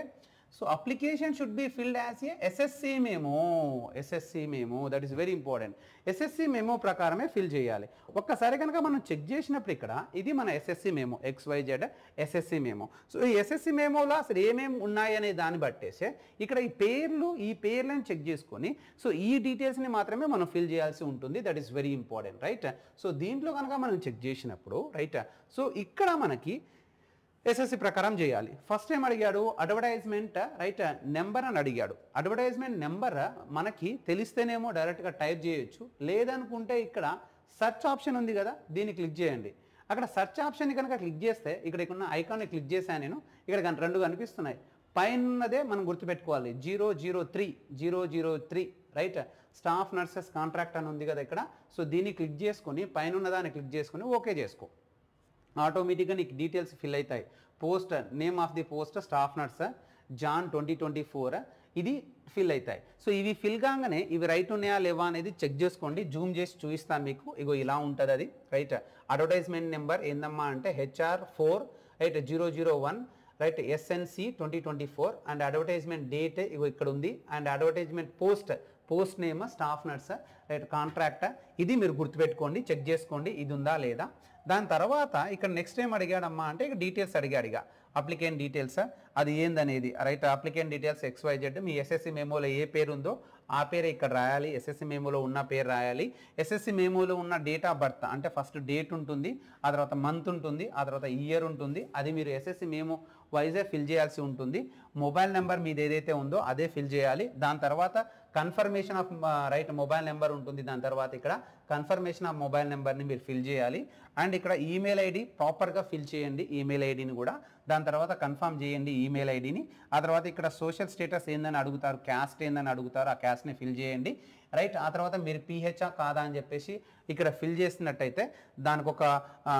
so application should be filled as a SSC memo SSC memo that is very important SSC memo ప్రకారమే ఫిల్ చేయాలి ఒక్కసారి కనుక మనం చెక్ చేసినప్పుడు ఇక్కడ ఇది మన SSC memo XYZ SSC memo so ఈ ఎస్ఎస్సి మేమోలో అసలు ఏమేమి ఉన్నాయనే దాన్ని బట్టేసే ఇక్కడ ఈ పేర్లు ఈ పేర్లను చెక్ చేసుకొని సో ఈ డీటెయిల్స్ని మాత్రమే మనం ఫిల్ చేయాల్సి ఉంటుంది that is very important right so దీంట్లో కనుక మనం చెక్ చేసినప్పుడు రైట్ సో ఇక్కడ మనకి ఎస్ఎస్సి ప్రకారం చేయాలి ఫస్ట్ ఏం అడిగాడు అడ్వర్టైజ్మెంట్ రైట్ నెంబర్ అని అడిగాడు అడ్వర్టైజ్మెంట్ నెంబర్ మనకి తెలిస్తేనేమో డైరెక్ట్గా టైప్ చేయొచ్చు లేదనుకుంటే ఇక్కడ సెర్చ్ ఆప్షన్ ఉంది కదా దీన్ని క్లిక్ చేయండి అక్కడ సెర్చ్ ఆప్షన్ కనుక క్లిక్ చేస్తే ఇక్కడ ఉన్న ఐకాన్ని క్లిక్ చేశాను నేను ఇక్కడ కన్- రెండు కనిపిస్తున్నాయి పైనదే మనం గుర్తుపెట్టుకోవాలి zero zero three zero zero three right staff nurses contract అని ఉంది కదా ఇక్కడ సో దీన్ని క్లిక్ చేసుకొని పైన ఉన్నదాన్ని క్లిక్ చేసుకొని ఓకే చేసుకో ఆటోమేటిక్గా నీకు డీటెయిల్స్ ఫిల్ అవుతాయి post name of the post staff nurse Jan twenty twenty four ఇది ఫిల్ అవుతాయి సో ఇవి ఫిల్ కాగానే ఇవి రైట్ ఉన్నాయా లేవా అనేది చెక్ చేసుకోండి జూమ్ చేసి చూపిస్తాను మీకు ఇగో ఇలా ఉంటుంది అది రైట్ అడ్వర్టైజ్మెంట్ నెంబర్ ఏందమ్మా అంటే HR four right zero zero one right SNC twenty twenty four and advertisement date ఇగో ఇక్కడ ఉంది and advertisement post post name staff nurse right contract ఇది మీరు గుర్తుపెట్టుకోండి చెక్ చేసుకోండి ఇది ఉందా లేదా దాని తర్వాత ఇక్కడ నెక్స్ట్ ఏం అడిగాడమ్మా అంటే ఇక డీటెయిల్స్ అడిగాడు ఇక అప్లికెంట్ డీటెయిల్స్ అది ఏందనేది రైట్ అప్లికెంట్ డీటెయిల్స్ ఎక్స్వైజెడ్ మీ ఎస్ఎస్సి మెమోలో ఏ పేరు ఉందో ఆ పేరే ఇక్కడ రాయాలి ఎస్ఎస్సి మెమోలో ఉన్న పేరు రాయాలి ఎస్ఎస్సి మెమోలో ఉన్న డేట్ ఆఫ్ బర్త్ అంటే ఫస్ట్ డేట్ ఉంటుంది ఆ తర్వాత మంత్ ఉంటుంది ఆ తర్వాత ఇయర్ ఉంటుంది అది మీరు ఎస్ఎస్సి మెమో వైజే ఫిల్ చేయాల్సి ఉంటుంది మొబైల్ నెంబర్ మీది ఏదైతే ఉందో అదే ఫిల్ చేయాలి దాని తర్వాత confirmation of right mobile number ఉంటుంది దాని తర్వాత ఇక్కడ కన్ఫర్మేషన్ ఆఫ్ మొబైల్ నెంబర్ని మీరు ఫిల్ చేయాలి అండ్ ఇక్కడ ఈమెయిల్ ఐడి ప్రాపర్గా ఫిల్ చేయండి ఈమెయిల్ ఐడిని కూడా దాని తర్వాత కన్ఫర్మ్ చేయండి ఈమెయిల్ ఐడిని ఆ తర్వాత ఇక్కడ సోషల్ స్టేటస్ ఏందని అడుగుతారు క్యాస్ట్ ఏందని అడుగుతారు ఆ క్యాస్ట్ని ఫిల్ చేయండి రైట్ ఆ తర్వాత మీరు పిహెచ్ఆ కాదా అని చెప్పేసి ఇక్కడ ఫిల్ చేసినట్టయితే దానికి ఒక ఆ,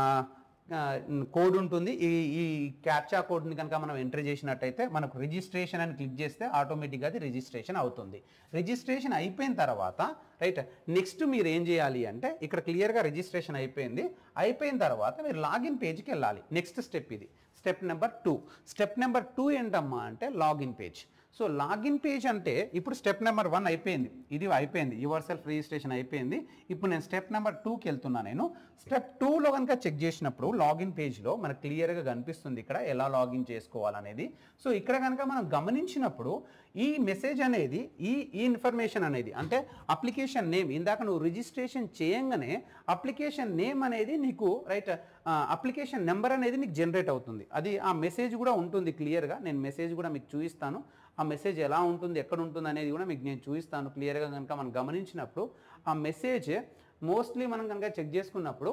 కోడ్ ఉంటుంది ఈ ఈ క్యాప్చా కోడ్ని కనుక మనం ఎంటర్ చేసినట్టయితే మనకు రిజిస్ట్రేషన్ అని క్లిక్ చేస్తే ఆటోమేటిక్గా అది రిజిస్ట్రేషన్ అవుతుంది రిజిస్ట్రేషన్ అయిపోయిన తర్వాత రైట్ నెక్స్ట్ మీరు ఏం చేయాలి అంటే ఇక్కడ క్లియర్గా రిజిస్ట్రేషన్ అయిపోయింది అయిపోయిన తర్వాత మీరు లాగిన్ పేజ్కి వెళ్ళాలి నెక్స్ట్ స్టెప్ ఇది step number two step number two ఏంటమ్మా అంటే login page so login page అంటే ఇప్పుడు స్టెప్ నెంబర్ వన్ అయిపోయింది ఇది అయిపోయింది యువర్ సెల్ఫ్ రిజిస్ట్రేషన్ అయిపోయింది ఇప్పుడు నేను స్టెప్ నెంబర్ టూకి వెళ్తున్నా నేను స్టెప్ టూలో కనుక చెక్ చేసినప్పుడు లాగిన్ పేజ్లో మనకు క్లియర్గా కనిపిస్తుంది ఇక్కడ ఎలా లాగిన్ చేసుకోవాలనేది సో ఇక్కడ కనుక మనం గమనించినప్పుడు ఈ మెసేజ్ అనేది ఈ ఈ ఇన్ఫర్మేషన్ అనేది అంటే అప్లికేషన్ నేమ్ ఇందాక నువ్వు రిజిస్ట్రేషన్ చేయంగానే అప్లికేషన్ నేమ్ అనేది నీకు రైట్ అప్లికేషన్ నెంబర్ అనేది నీకు జనరేట్ అవుతుంది అది ఆ మెసేజ్ కూడా ఉంటుంది క్లియర్గా నేను మెసేజ్ కూడా మీకు చూపిస్తాను ఆ మెసేజ్ ఎలా ఉంటుంది ఎక్కడ ఉంటుంది అనేది కూడా మీకు నేను చూపిస్తాను క్లియర్గా కనుక మనం గమనించినప్పుడు ఆ మెసేజ్ మోస్ట్లీ మనం కనుక చెక్ చేసుకున్నప్పుడు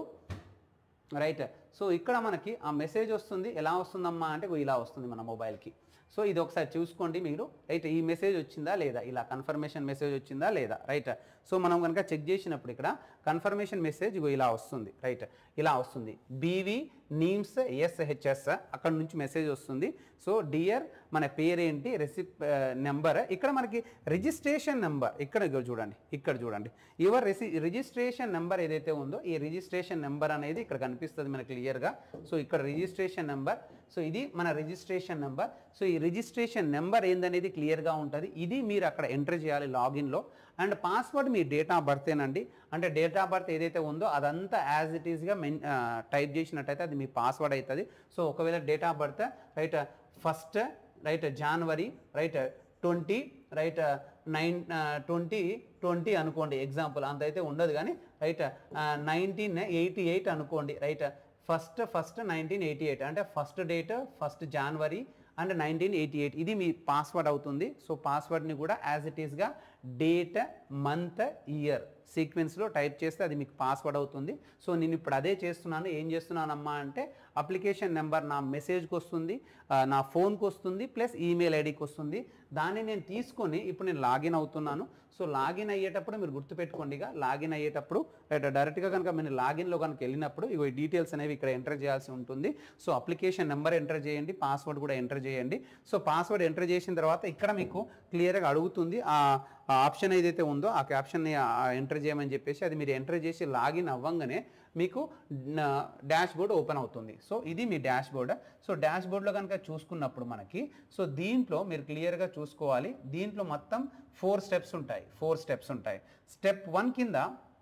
రైట్ సో ఇక్కడ మనకి ఆ మెసేజ్ వస్తుంది ఎలా వస్తుందమ్మా అంటే ఇగో ఇలా వస్తుంది మన మొబైల్కి సో ఇది ఒకసారి చూసుకోండి మీరు రైట్ ఈ మెసేజ్ వచ్చిందా లేదా ఇలా కన్ఫర్మేషన్ మెసేజ్ వచ్చిందా లేదా రైట్ సో మనం కనుక చెక్ చేసినప్పుడు ఇక్కడ కన్ఫర్మేషన్ మెసేజ్ ఇగో ఇలా వస్తుంది రైట్ ఇలా వస్తుంది బీవీ నీమ్స్ ఎస్హెచ్ఎస్ అక్కడ నుంచి మెసేజ్ వస్తుంది సో డియర్ మన పేరేంటి రెసిప్ నెంబర్ ఇక్కడ మనకి రిజిస్ట్రేషన్ నెంబర్ ఇక్కడ ఇగో చూడండి ఇక్కడ చూడండి యువర్ రెసి రిజిస్ట్రేషన్ నెంబర్ ఏదైతే ఉందో ఈ రిజిస్ట్రేషన్ నెంబర్ అనేది ఇక్కడ కనిపిస్తుంది మనకి క్లియర్గా సో ఇక్కడ రిజిస్ట్రేషన్ నెంబర్ సో ఇది మన రిజిస్ట్రేషన్ నెంబర్ సో ఈ రిజిస్ట్రేషన్ నెంబర్ ఏందనేది క్లియర్గా ఉంటుంది ఇది మీరు అక్కడ ఎంటర్ చేయాలి లాగిన్లో అండ్ పాస్వర్డ్ మీ డేట్ ఆఫ్ బర్త్ ఏనండి అంటే డేట్ ఆఫ్ బర్త్ ఏదైతే ఉందో అదంతా యాజ్ ఇట్ ఈస్గా మెన్ టైప్ చేసినట్టయితే అది మీ పాస్వర్డ్ అవుతుంది సో ఒకవేళ date of birth right first right January right twenty right nine twenty twenty అనుకోండి ఎగ్జాంపుల్ అంత అయితే ఉండదు కానీ రైట్ నైన్టీన్ ఎయిటీ ఎయిట్ అనుకోండి right first first nineteen eighty eight అంటే first date first January and nineteen eighty eight ఇది మీ password అవుతుంది సో పాస్వర్డ్ని కూడా యాజ్ ఇట్ ఈస్గా డేట్ మంత్ ఇయర్ సీక్వెన్స్లో టైప్ చేస్తే అది మీకు పాస్వర్డ్ అవుతుంది సో నేను ఇప్పుడు అదే చేస్తున్నాను ఏం చేస్తున్నానమ్మా అంటే అప్లికేషన్ నెంబర్ నా మెసేజ్కి వస్తుంది ఆ, నా ఫోన్కి వస్తుంది ప్లస్ ఈమెయిల్ ఐడికి వస్తుంది దాన్ని నేను తీసుకొని ఇప్పుడు నేను లాగిన్ అవుతున్నాను సో లాగిన్ అయ్యేటప్పుడు మీరు గుర్తుపెట్టుకోండి ఇక లాగిన్ అయ్యేటప్పుడు రైట్ డైరెక్ట్గా కనుక మీరు లాగిన్లో కనుక వెళ్ళినప్పుడు ఇగో ఈ డీటెయిల్స్ అనేవి ఇక్కడ ఎంటర్ చేయాల్సి ఉంటుంది సో అప్లికేషన్ నెంబర్ ఎంటర్ చేయండి పాస్వర్డ్ కూడా ఎంటర్ చేయండి సో పాస్వర్డ్ ఎంటర్ చేసిన తర్వాత ఇక్కడ మీకు క్లియర్గా అడుగుతుంది ఆ ఆప్షన్ ఏదైతే ఉందో ఆ క్యాప్షన్ని ఎంటర్ చేయమని చెప్పేసి అది మీరు ఎంటర్ చేసి లాగిన్ అవ్వంగానే మీకు డాష్ బోర్డ్ ఓపెన్ అవుతుంది సో ఇది మీ డాష్ బోర్డ్ సో డాష్ బోర్డ్లో కనుక చూసుకున్నప్పుడు మనకి సో దీంట్లో మీరు క్లియర్గా చూసుకోవాలి దీంట్లో మొత్తం ఫోర్ స్టెప్స్ ఉంటాయి ఫోర్ స్టెప్స్ ఉంటాయి స్టెప్ వన్ కింద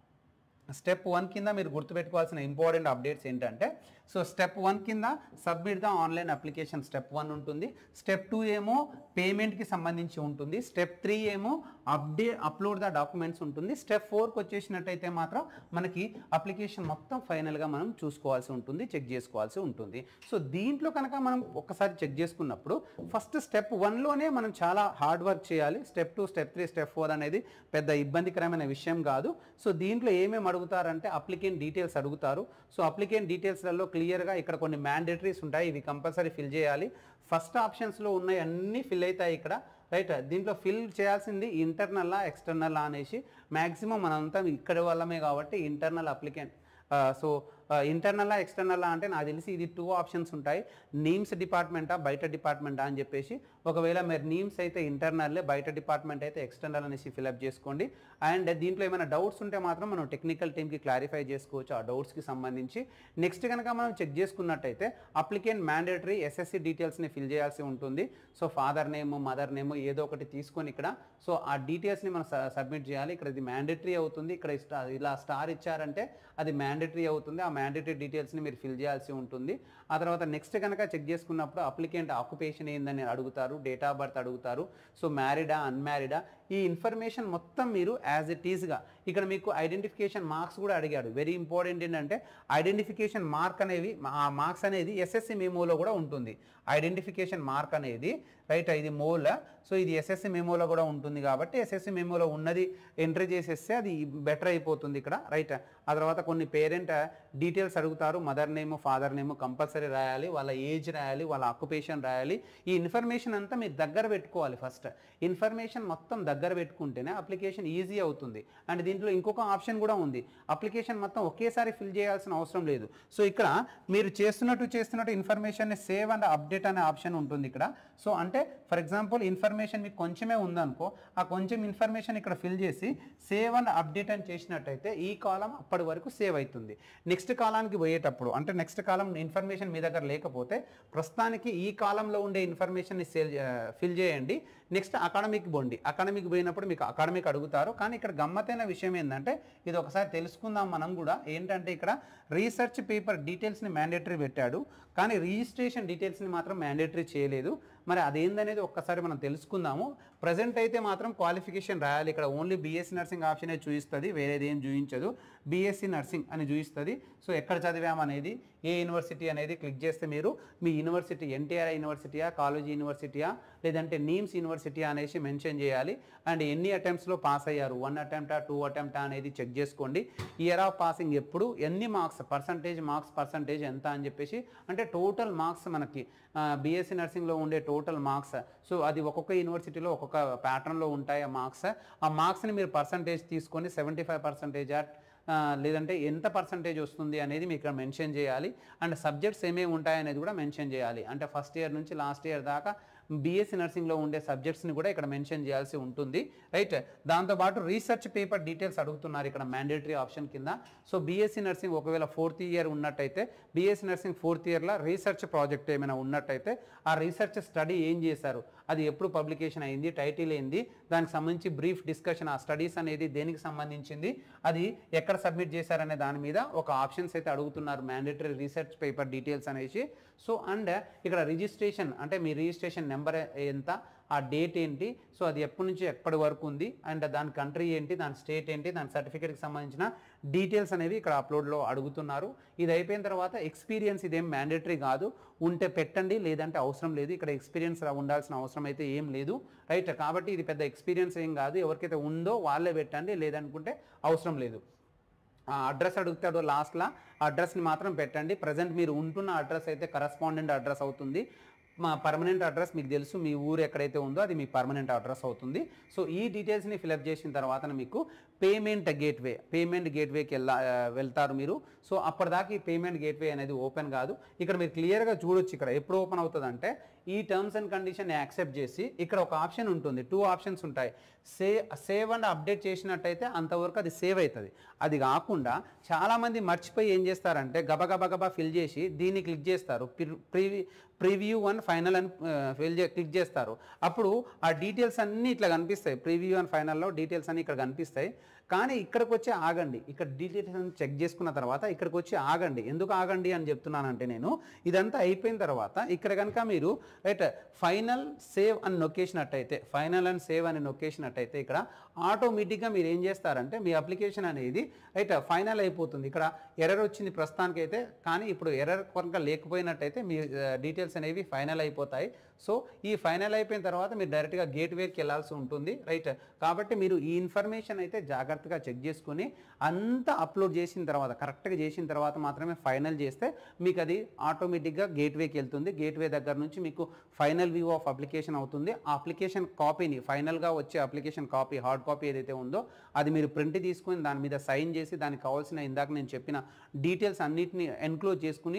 స్టెప్ వన్ కింద మీరు గుర్తుపెట్టుకోవాల్సిన ఇంపార్టెంట్ అప్డేట్స్ ఏంటంటే సో స్టెప్ వన్ కింద submit the online application step one ఉంటుంది స్టెప్ టూ ఏమో పేమెంట్కి సంబంధించి ఉంటుంది స్టెప్ త్రీ ఏమో అప్డే అప్లోడ్ ద డాక్యుమెంట్స్ ఉంటుంది స్టెప్ ఫోర్కి వచ్చేసినట్టయితే మాత్రం మనకి అప్లికేషన్ మొత్తం ఫైనల్గా మనం చూసుకోవాల్సి ఉంటుంది చెక్ చేసుకోవాల్సి ఉంటుంది సో దీంట్లో కనుక మనం ఒక్కసారి చెక్ చేసుకున్నప్పుడు ఫస్ట్ స్టెప్ వన్లోనే మనం చాలా హార్డ్ వర్క్ చేయాలి step two step three step four అనేది పెద్ద ఇబ్బందికరమైన విషయం కాదు సో దీంట్లో ఏమేమి అడుగుతారంటే అప్లికెంట్ డీటెయిల్స్ అడుగుతారు సో అప్లికెంట్ డీటెయిల్స్లలో క్లియర్గా ఇక్కడ కొన్ని మ్యాండేటరీస్ ఉంటాయి ఇవి కంపల్సరీ ఫిల్ చేయాలి ఫస్ట్ ఆప్షన్స్లో ఉన్నాయి అన్నీ ఫిల్ అవుతాయి ఇక్కడ రైట్ దీంట్లో ఫిల్ చేయాల్సింది ఇంటర్నల్లా ఎక్స్టర్నల్లా అనేసి మ్యాక్సిమం మనంతా ఇక్కడ వాళ్ళమే కాబట్టి ఇంటర్నల్ అప్లికెంట్ సో ఇంటర్నల్లా ఎక్స్టర్నల్లా అంటే నాకు తెలిసి ఇది టూ ఆప్షన్స్ ఉంటాయి నీమ్స్ డిపార్ట్మెంటా బయట డిపార్ట్మెంటా అని చెప్పేసి ఒకవేళ మీరు నీమ్స్ అయితే ఇంటర్నల్లే బయట డిపార్ట్మెంట్ అయితే ఎక్స్టర్నల్ అనేసి ఫిల్అప్ చేసుకోండి అండ్ దీంట్లో ఏమైనా డౌట్స్ ఉంటే మాత్రం మనం టెక్నికల్ టీమ్కి క్లారిఫై చేసుకోవచ్చు ఆ డౌట్స్కి సంబంధించి నెక్స్ట్ కనుక మనం చెక్ చేసుకున్నట్టయితే అప్లికెంట్ మ్యాండేటరీ ఎస్ఎస్సి డీటెయిల్స్ని ఫిల్ చేయాల్సి ఉంటుంది so father name mother name ఏదో ఒకటి తీసుకొని ఇక్కడ సో ఆ డీటెయిల్స్ని మనం సబ్మిట్ చేయాలి ఇక్కడ ఇది మ్యాండేటరీ అవుతుంది ఇక్కడ స్టా- ఇలా స్టార్ ఇచ్చారంటే అది మ్యాండేటరీ అవుతుంది ఆ మ్యాండేటరీ డీటెయిల్స్ని మీరు ఫిల్ చేయాల్సి ఉంటుంది ఆ తర్వాత నెక్స్ట్ కనుక చెక్ చేసుకున్నప్పుడు అప్లికెంట్ ఆక్యుపేషన్ ఏందని అడుగుతారు డేట్ ఆఫ్ బర్త్ అడుగుతారు సో మ్యారీడా అన్మ్యారీడా ఈ ఇన్ఫర్మేషన్ మొత్తం మీరు యాజ్ ఇట్ ఈస్గా ఇక్కడ మీకు ఐడెంటిఫికేషన్ మార్క్స్ కూడా అడిగాడు వెరీ ఇంపార్టెంట్ ఏంటంటే ఐడెంటిఫికేషన్ మార్క్ అనేవి ఆ మార్క్స్ అనేది ఎస్ఎస్సి మెమోలో కూడా ఉంటుంది ఐడెంటిఫికేషన్ మార్క్ అనేది రైట్ ఇది మోల్ సో ఇది ఎస్ఎస్సి మెమోలో కూడా ఉంటుంది కాబట్టి ఎస్ఎస్సి మెమోలో ఉన్నది ఎంట్రీ చేసేస్తే అది బెటర్ అయిపోతుంది ఇక్కడ రైట్ ఆ తర్వాత కొన్ని పేరెంట్ డీటెయిల్స్ అడుగుతారు mother name father name compulsory రాయాలి వాళ్ళ ఏజ్ రాయాలి వాళ్ళ ఆక్యుపేషన్ రాయాలి ఈ ఇన్ఫర్మేషన్ అంతా మీరు దగ్గర పెట్టుకోవాలి ఫస్ట్ ఇన్ఫర్మేషన్ మొత్తం దగ్గర పెట్టుకుంటేనే అప్లికేషన్ ఈజీ అవుతుంది అండ్ దీంట్లో ఇంకొక ఆప్షన్ కూడా ఉంది అప్లికేషన్ మొత్తం ఒకేసారి ఫిల్ చేయాల్సిన అవసరం లేదు సో ఇక్కడ మీరు చేస్తున్నట్టు చేస్తున్నట్టు ఇన్ఫర్మేషన్ సేవ్ అండ్ అప్డేట్ అనే ఆప్షన్ ఉంటుంది ఇక్కడ సో అంటే ఫర్ ఎగ్జాంపుల్ ఇన్ఫర్మేషన్ మీకు కొంచెమే ఉందనుకో ఆ కొంచెం ఇన్ఫర్మేషన్ ఇక్కడ ఫిల్ చేసి సేవ్ అండ్ అప్డేట్ అని చేసినట్టయితే ఈ కాలం అప్పటి వరకు సేవ్ అవుతుంది నెక్స్ట్ కాలానికి పోయేటప్పుడు అంటే నెక్స్ట్ కాలం ఇన్ఫర్మేషన్ మీ దగ్గర లేకపోతే ప్రస్తుతానికి ఈ కాలంలో ఉండే ఇన్ఫర్మేషన్ని సేల్ ఫిల్ చేయండి నెక్స్ట్ అకాడమిక్ బోండి అకాడమిక్ పోయినప్పుడు మీకు అకాడమిక్ అడుగుతారు కానీ ఇక్కడ గమ్మతైన విషయం ఏంటంటే ఇది ఒకసారి తెలుసుకుందాం మనం కూడా ఏంటంటే ఇక్కడ రీసెర్చ్ పేపర్ డీటెయిల్స్ని మ్యాండేటరీ పెట్టాడు కానీ రిజిస్ట్రేషన్ డీటెయిల్స్ని మాత్రం మ్యాండేటరీ చేయలేదు మరి అదేందనేది ఒక్కసారి మనం తెలుసుకుందాము ప్రజెంట్ అయితే మాత్రం క్వాలిఫికేషన్ రాయాలి ఇక్కడ ఓన్లీ బీఎస్సీ నర్సింగ్ ఆప్షనే చూపిస్తుంది వేరేది ఏం చూపించదు బీఎస్సీ నర్సింగ్ అని చూపిస్తుంది సో ఎక్కడ చదివామనేది ఏ యూనివర్సిటీ అనేది క్లిక్ చేస్తే మీరు మీ యూనివర్సిటీ ఎన్టీఆర్ యూనివర్సిటీయా కాలేజ్ యూనివర్సిటీయా లేదంటే నీమ్స్ యూనివర్సిటీ అనేసి మెన్షన్ చేయాలి అండ్ ఎన్ని అటెంప్ట్స్లో పాస్ అయ్యారు వన్ అటెంప్టా టూ అటెంప్టా అనేది చెక్ చేసుకోండి ఇయర్ ఆఫ్ పాసింగ్ ఎప్పుడు ఎన్ని మార్క్స్ పర్సంటేజ్ మార్క్స్ పర్సంటేజ్ ఎంత అని చెప్పేసి అంటే టోటల్ మార్క్స్ మనకి బీఎస్సీ నర్సింగ్లో ఉండే టోటల్ మార్క్స్ సో అది ఒక్కొక్క యూనివర్సిటీలో ఒక్కొక్క ప్యాటర్న్లో ఉంటాయి ఆ మార్క్స్ ఆ మార్క్స్ని మీరు పర్సంటేజ్ తీసుకొని సెవెంటీ ఫైవ్ పర్సంటేజ్ లేదంటే ఎంత పర్సంటేజ్ వస్తుంది అనేది మీకు ఇక్కడ మెన్షన్ చేయాలి అండ్ సబ్జెక్ట్స్ ఏమేమి ఉంటాయనేది కూడా మెన్షన్ చేయాలి అంటే ఫస్ట్ ఇయర్ నుంచి లాస్ట్ ఇయర్ దాకా బీఎస్సీ నర్సింగ్లో ఉండే సబ్జెక్ట్స్ని కూడా ఇక్కడ మెన్షన్ చేయాల్సి ఉంటుంది రైట్ దాంతోపాటు రీసెర్చ్ పేపర్ డీటెయిల్స్ అడుగుతున్నారు ఇక్కడ మ్యాండేటరీ ఆప్షన్ కింద సో బీఎస్సీ నర్సింగ్ ఒకవేళ ఫోర్త్ ఇయర్ ఉన్నట్టయితే బీఎస్సీ నర్సింగ్ ఫోర్త్ ఇయర్లో రీసెర్చ్ ప్రాజెక్ట్ ఏమైనా ఉన్నట్టయితే ఆ రీసెర్చ్ స్టడీ ఏం చేశారు అది ఎప్పుడు పబ్లికేషన్ అయింది టైటిల్ ఏంది దానికి సంబంధించి బ్రీఫ్ డిస్కషన్ ఆ స్టడీస్ అనేది దేనికి సంబంధించింది అది ఎక్కడ సబ్మిట్ చేశారనే దాని మీద ఒక ఆప్షన్స్ అయితే అడుగుతున్నారు మ్యాండేటరీ రీసెర్చ్ పేపర్ డీటెయిల్స్ అనేసి సో అండ్ ఇక్కడ రిజిస్ట్రేషన్ అంటే మీ రిజిస్ట్రేషన్ నెంబర్ ఎంత ఆ డేట్ ఏంటి సో అది ఎప్పటి నుంచి ఎప్పటి వరకు ఉంది అండ్ దాని కంట్రీ ఏంటి దాని స్టేట్ ఏంటి దాని సర్టిఫికేట్కి సంబంధించిన డీటెయిల్స్ అనేవి ఇక్కడ అప్లోడ్లో అడుగుతున్నారు ఇది అయిపోయిన తర్వాత ఎక్స్పీరియన్స్ ఇదేం మ్యాండేటరీ కాదు ఉంటే పెట్టండి లేదంటే అవసరం లేదు ఇక్కడ ఎక్స్పీరియన్స్ ఉండాల్సిన అవసరం అయితే ఏం లేదు రైట్ కాబట్టి ఇది పెద్ద ఎక్స్పీరియన్స్ ఏం కాదు ఎవరికైతే ఉందో వాళ్ళే పెట్టండి లేదనుకుంటే అవసరం లేదు ఆ అడ్రస్ అడుగుతాడు లాస్ట్లో అడ్రస్ని మాత్రం పెట్టండి ప్రజెంట్ మీరు ఉంటున్న అడ్రస్ అయితే కరస్పాండెంట్ అడ్రస్ అవుతుంది మా పర్మనెంట్ అడ్రస్ మీకు తెలుసు మీ ఊరు ఎక్కడైతే ఉందో అది మీ పర్మనెంట్ అడ్రస్ అవుతుంది సో ఈ డీటెయిల్స్ని ఫిలప్ చేసిన తర్వాత మీకు పేమెంట్ గేట్వే పేమెంట్ గేట్వేకి వెళ్ళా వెళ్తారు మీరు సో అప్పటిదాకా ఈ పేమెంట్ గేట్వే అనేది ఓపెన్ కాదు ఇక్కడ మీరు క్లియర్గా చూడొచ్చు ఇక్కడ ఎప్పుడు ఓపెన్ అవుతుంది అంటే ఈ టర్మ్స్ అండ్ కండిషన్ యాక్సెప్ట్ చేసి ఇక్కడ ఒక ఆప్షన్ ఉంటుంది టూ ఆప్షన్స్ ఉంటాయి సే సేవ్ అండ్ అప్డేట్ చేసినట్టయితే అంతవరకు అది సేవ్ అవుతుంది అది కాకుండా చాలామంది మర్చిపోయి ఏం చేస్తారంటే గబగబా గబా ఫిల్ చేసి దీన్ని క్లిక్ చేస్తారు ప్రివ్యూ ప్రివ్యూ అండ్ ఫైనల్ అని ఫిల్ చే క్లిక్ చేస్తారు అప్పుడు ఆ డీటెయిల్స్ అన్నీ ఇట్లా కనిపిస్తాయి ప్రివ్యూ అండ్ ఫైనల్లో డీటెయిల్స్ అన్నీ ఇక్కడ కనిపిస్తాయి కానీ ఇక్కడికి వచ్చి ఆగండి ఇక్కడ డీటెయిల్స్ అన్ని చెక్ చేసుకున్న తర్వాత ఇక్కడికి వచ్చి ఆగండి ఎందుకు ఆగండి అని చెప్తున్నానంటే నేను ఇదంతా అయిపోయిన తర్వాత ఇక్కడ కనుక మీరు రైట్ ఫైనల్ సేవ్ అని నొక్కేసినట్టయితే ఫైనల్ అండ్ సేవ్ అని నొక్కేసినట్టయితే ఇక్కడ ఆటోమేటిక్గా మీరు ఏం చేస్తారంటే మీ అప్లికేషన్ అనేది రైట్ ఫైనల్ అయిపోతుంది ఇక్కడ ఎర్రర్ వచ్చింది ప్రస్తుతానికి అయితే కానీ ఇప్పుడు ఎర్రర్ కనుక లేకపోయినట్టయితే మీ డీటెయిల్స్ అనేవి ఫైనల్ అయిపోతాయి సో ఈ ఫైనల్ అయిపోయిన తర్వాత మీరు డైరెక్ట్గా గేట్వేకి వెళ్ళాల్సి ఉంటుంది రైట్ కాబట్టి మీరు ఈ ఇన్ఫర్మేషన్ అయితే జాగ్రత్తగా చెక్ చేసుకుని అంతా అప్లోడ్ చేసిన తర్వాత కరెక్ట్గా చేసిన తర్వాత మాత్రమే ఫైనల్ చేస్తే మీకు అది ఆటోమేటిక్గా గేట్వేకి వెళ్తుంది గేట్వే దగ్గర నుంచి మీకు ఫైనల్ వ్యూ ఆఫ్ అప్లికేషన్ అవుతుంది ఆ అప్లికేషన్ కాపీని ఫైనల్గా వచ్చే అప్లికేషన్ కాపీ హార్డ్ కాపీ ఏదైతే ఉందో అది మీరు ప్రింట్ తీసుకొని దాని మీద సైన్ చేసి దానికి కావాల్సిన ఇందాక నేను చెప్పిన డీటెయిల్స్ అన్నిటిని ఎన్క్లోజ్ చేసుకుని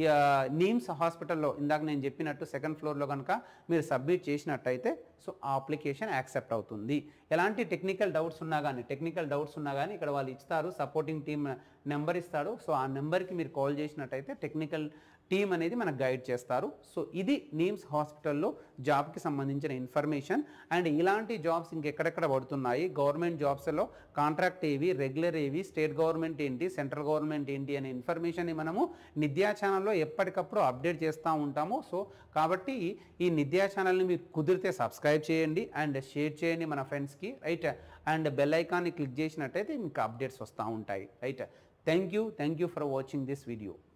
నీమ్స్ హాస్పిటల్లో ఇందాక నేను చెప్పినట్టు సెకండ్ ఫ్లోర్లో కనుక మీరు సబ్మిట్ చేసినట్టయితే సో ఆ అప్లికేషన్ యాక్సెప్ట్ అవుతుంది ఎలాంటి టెక్నికల్ డౌట్స్ ఉన్నా కానీ టెక్నికల్ డౌట్స్ ఉన్నా కానీ ఇక్కడ వాళ్ళు ఇస్తారు సపోర్టింగ్ టీమ్ నెంబర్ ఇస్తాడు సో ఆ నెంబర్కి మీరు కాల్ చేసినట్టయితే టెక్నికల్ టీమ్ అనేది మనకు గైడ్ చేస్తారు సో ఇది నీమ్స్ హాస్పిటల్లో జాబ్కి సంబంధించిన ఇన్ఫర్మేషన్ అండ్ ఇలాంటి జాబ్స్ ఇంకెక్కడెక్కడ పడుతున్నాయి గవర్నమెంట్ జాబ్స్లో కాంట్రాక్ట్ ఏవి రెగ్యులర్ ఏవి స్టేట్ గవర్నమెంట్ ఏంటి సెంట్రల్ గవర్నమెంట్ ఏంటి అనే ఇన్ఫర్మేషన్ని మనము నిద్యా ఛానల్లో ఎప్పటికప్పుడు అప్డేట్ చేస్తూ ఉంటాము సో కాబట్టి ఈ నిద్యా ఛానల్ని మీరు కుదిరితే సబ్స్క్రైబ్ చేయండి అండ్ షేర్ చేయండి మన ఫ్రెండ్స్కి రైట్ అండ్ బెల్ ఐకాన్ని క్లిక్ చేసినట్టయితే మీకు అప్డేట్స్ వస్తూ ఉంటాయి right thank you thank you for watching this video